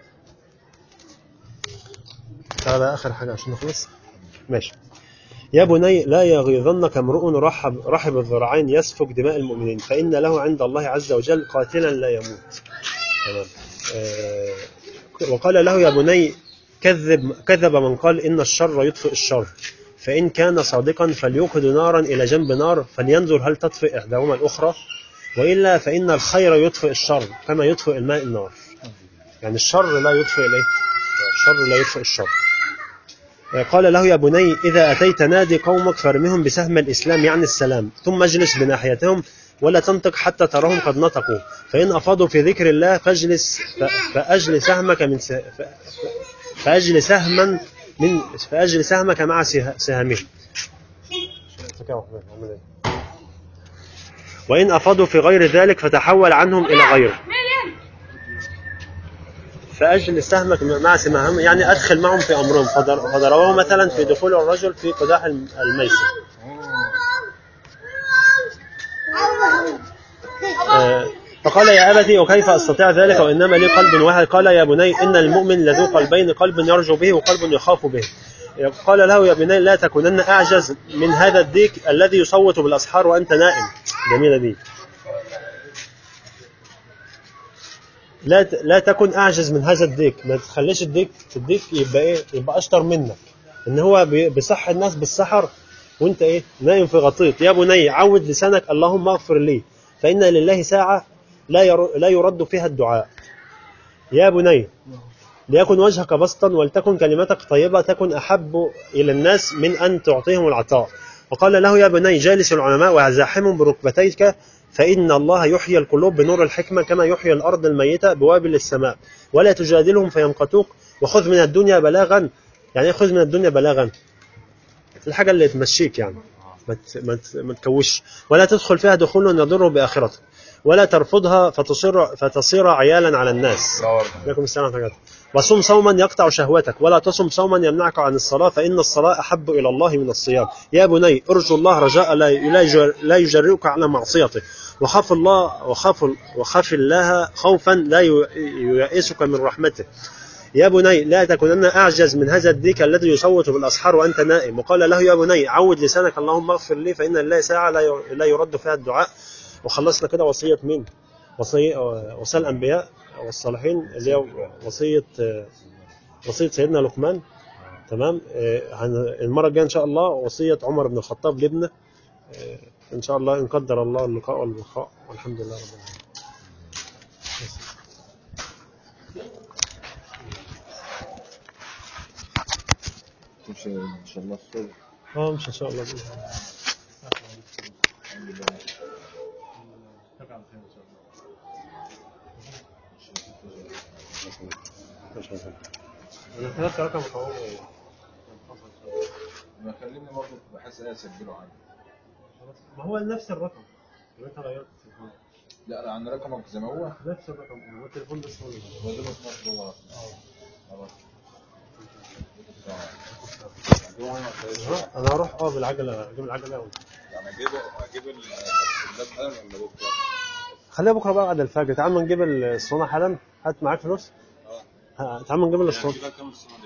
هذا اخر حاجه عشان نخلص. ماشي. يا بني لا يغيظنك امرؤ رحب رحب الذراعين يسفك دماء المؤمنين فإن له عند الله عز وجل قاتلا لا يموت تمام آه، وقال له يا بني كذب كذب من قال إن الشر يطفئ الشر فإن كان صادقا فليوقد نارا إلى جنب نار فلينظر هل تطفئ إحداهما الأخرى وإلا فإن الخير يطفئ الشر كما يطفئ الماء النار يعني الشر لا يطفئ الإيه؟ الشر لا يطفئ الشر قال له يا بني إذا أتيت نادي قومك فارمهم بسهم الإسلام يعني السلام ثم اجلس بناحيتهم ولا تنطق حتى تراهم قد نطقوا فإن أفاضوا في ذكر الله فاجلس ف- فأجل سهمك من س... ف... ف- فأجل سهما من فأجل سهمك مع سه... سهمهم وإن أفاضوا في غير ذلك فتحول عنهم إلى غيره فأجل سهمك مع سهمهم يعني أدخل معهم في أمرهم فضر- فضربوه مثلا في دخول الرجل في قداح الم- الميسر آه، فقال يا أبتي وكيف أستطيع ذلك وإنما لي قلب واحد قال يا بني إن المؤمن لذو قلبين قلب يرجو به وقلب يخاف به قال له يا بني لا تكونن أعجز من هذا الديك الذي يصوت بالأسحار وأنت نائم جميلة دي لا ت- لا تكن اعجز من هذا الديك ما تخليش الديك الديك يبقى ايه يبقى اشطر منك ان هو بي- بيصح الناس بالسحر وانت ايه نايم في غطيط يا بني عود لسانك اللهم اغفر لي فان لله ساعه لا ير- لا يرد فيها الدعاء يا بني ليكن وجهك بسطا ولتكن كلمتك طيبة تكن أحب إلى الناس من أن تعطيهم العطاء وقال له يا بني جالس العلماء وزاحمهم بركبتيك فإن الله يحيي القلوب بنور الحكمة كما يحيي الأرض الميتة بوابل السماء ولا تجادلهم فينقطوك وخذ من الدنيا بلاغا يعني إيه خذ من الدنيا بلاغا الحاجة اللي تمشيك يعني ما ت- ما ت- ما تكوش ولا تدخل فيها دخول يضر بآخرتك ولا ترفضها فتصير فتصير عيالا على الناس عليكم السلام ورحمة الله وصم صوما يقطع شهوتك ولا تصم صوما يمنعك عن الصلاة فإن الصلاة أحب إلى الله من الصيام يا بني ارجو الله رجاء لا لا يجر- لا يجرئك على معصيته وخاف الله وخاف وخاف الله خوفا لا ي- ييأسك من رحمته يا بني لا تكونن أعجز من هذا الديك الذي يصوت بالأسحار وأنت نائم وقال له يا بني عود لسانك اللهم اغفر لي فإن لله ساعة لا ي- لا يرد فيها الدعاء وخلصنا كده وصية مين؟ وصية وصية الأنبياء والصالحين اللي هي وصية وصية سيدنا لقمان تمام آه، هن- المرة الجاية إن شاء الله وصية عمر بن الخطاب لابنه آه، إن شاء الله إن قدر الله اللقاء والبقاء والحمد لله رب العالمين تمشي ان شاء الله الصبح اه مش إن شاء الله بإذن الله مش عارف. أنا كتبت رقم فهو ما خليني برضه بحس ايه اسجله عندي ما هو نفس الرقم اللي انت غيرت التليفون لا لا عن رقمك زي ما هو نفس الرقم هو التليفون بس هو اللي هو ده مش مصر هو خلاص انا هروح اه بالعجله اجيب العجله أول. يعني اجيبه اجيب اللاب حالا ولا بكره؟ خليها بكره بقى بعد الفجر تعال ما نجيب الصونه حالا هات معاك فلوس ها، تعال ما نجيب الاسطوانه كده كام السنه دي؟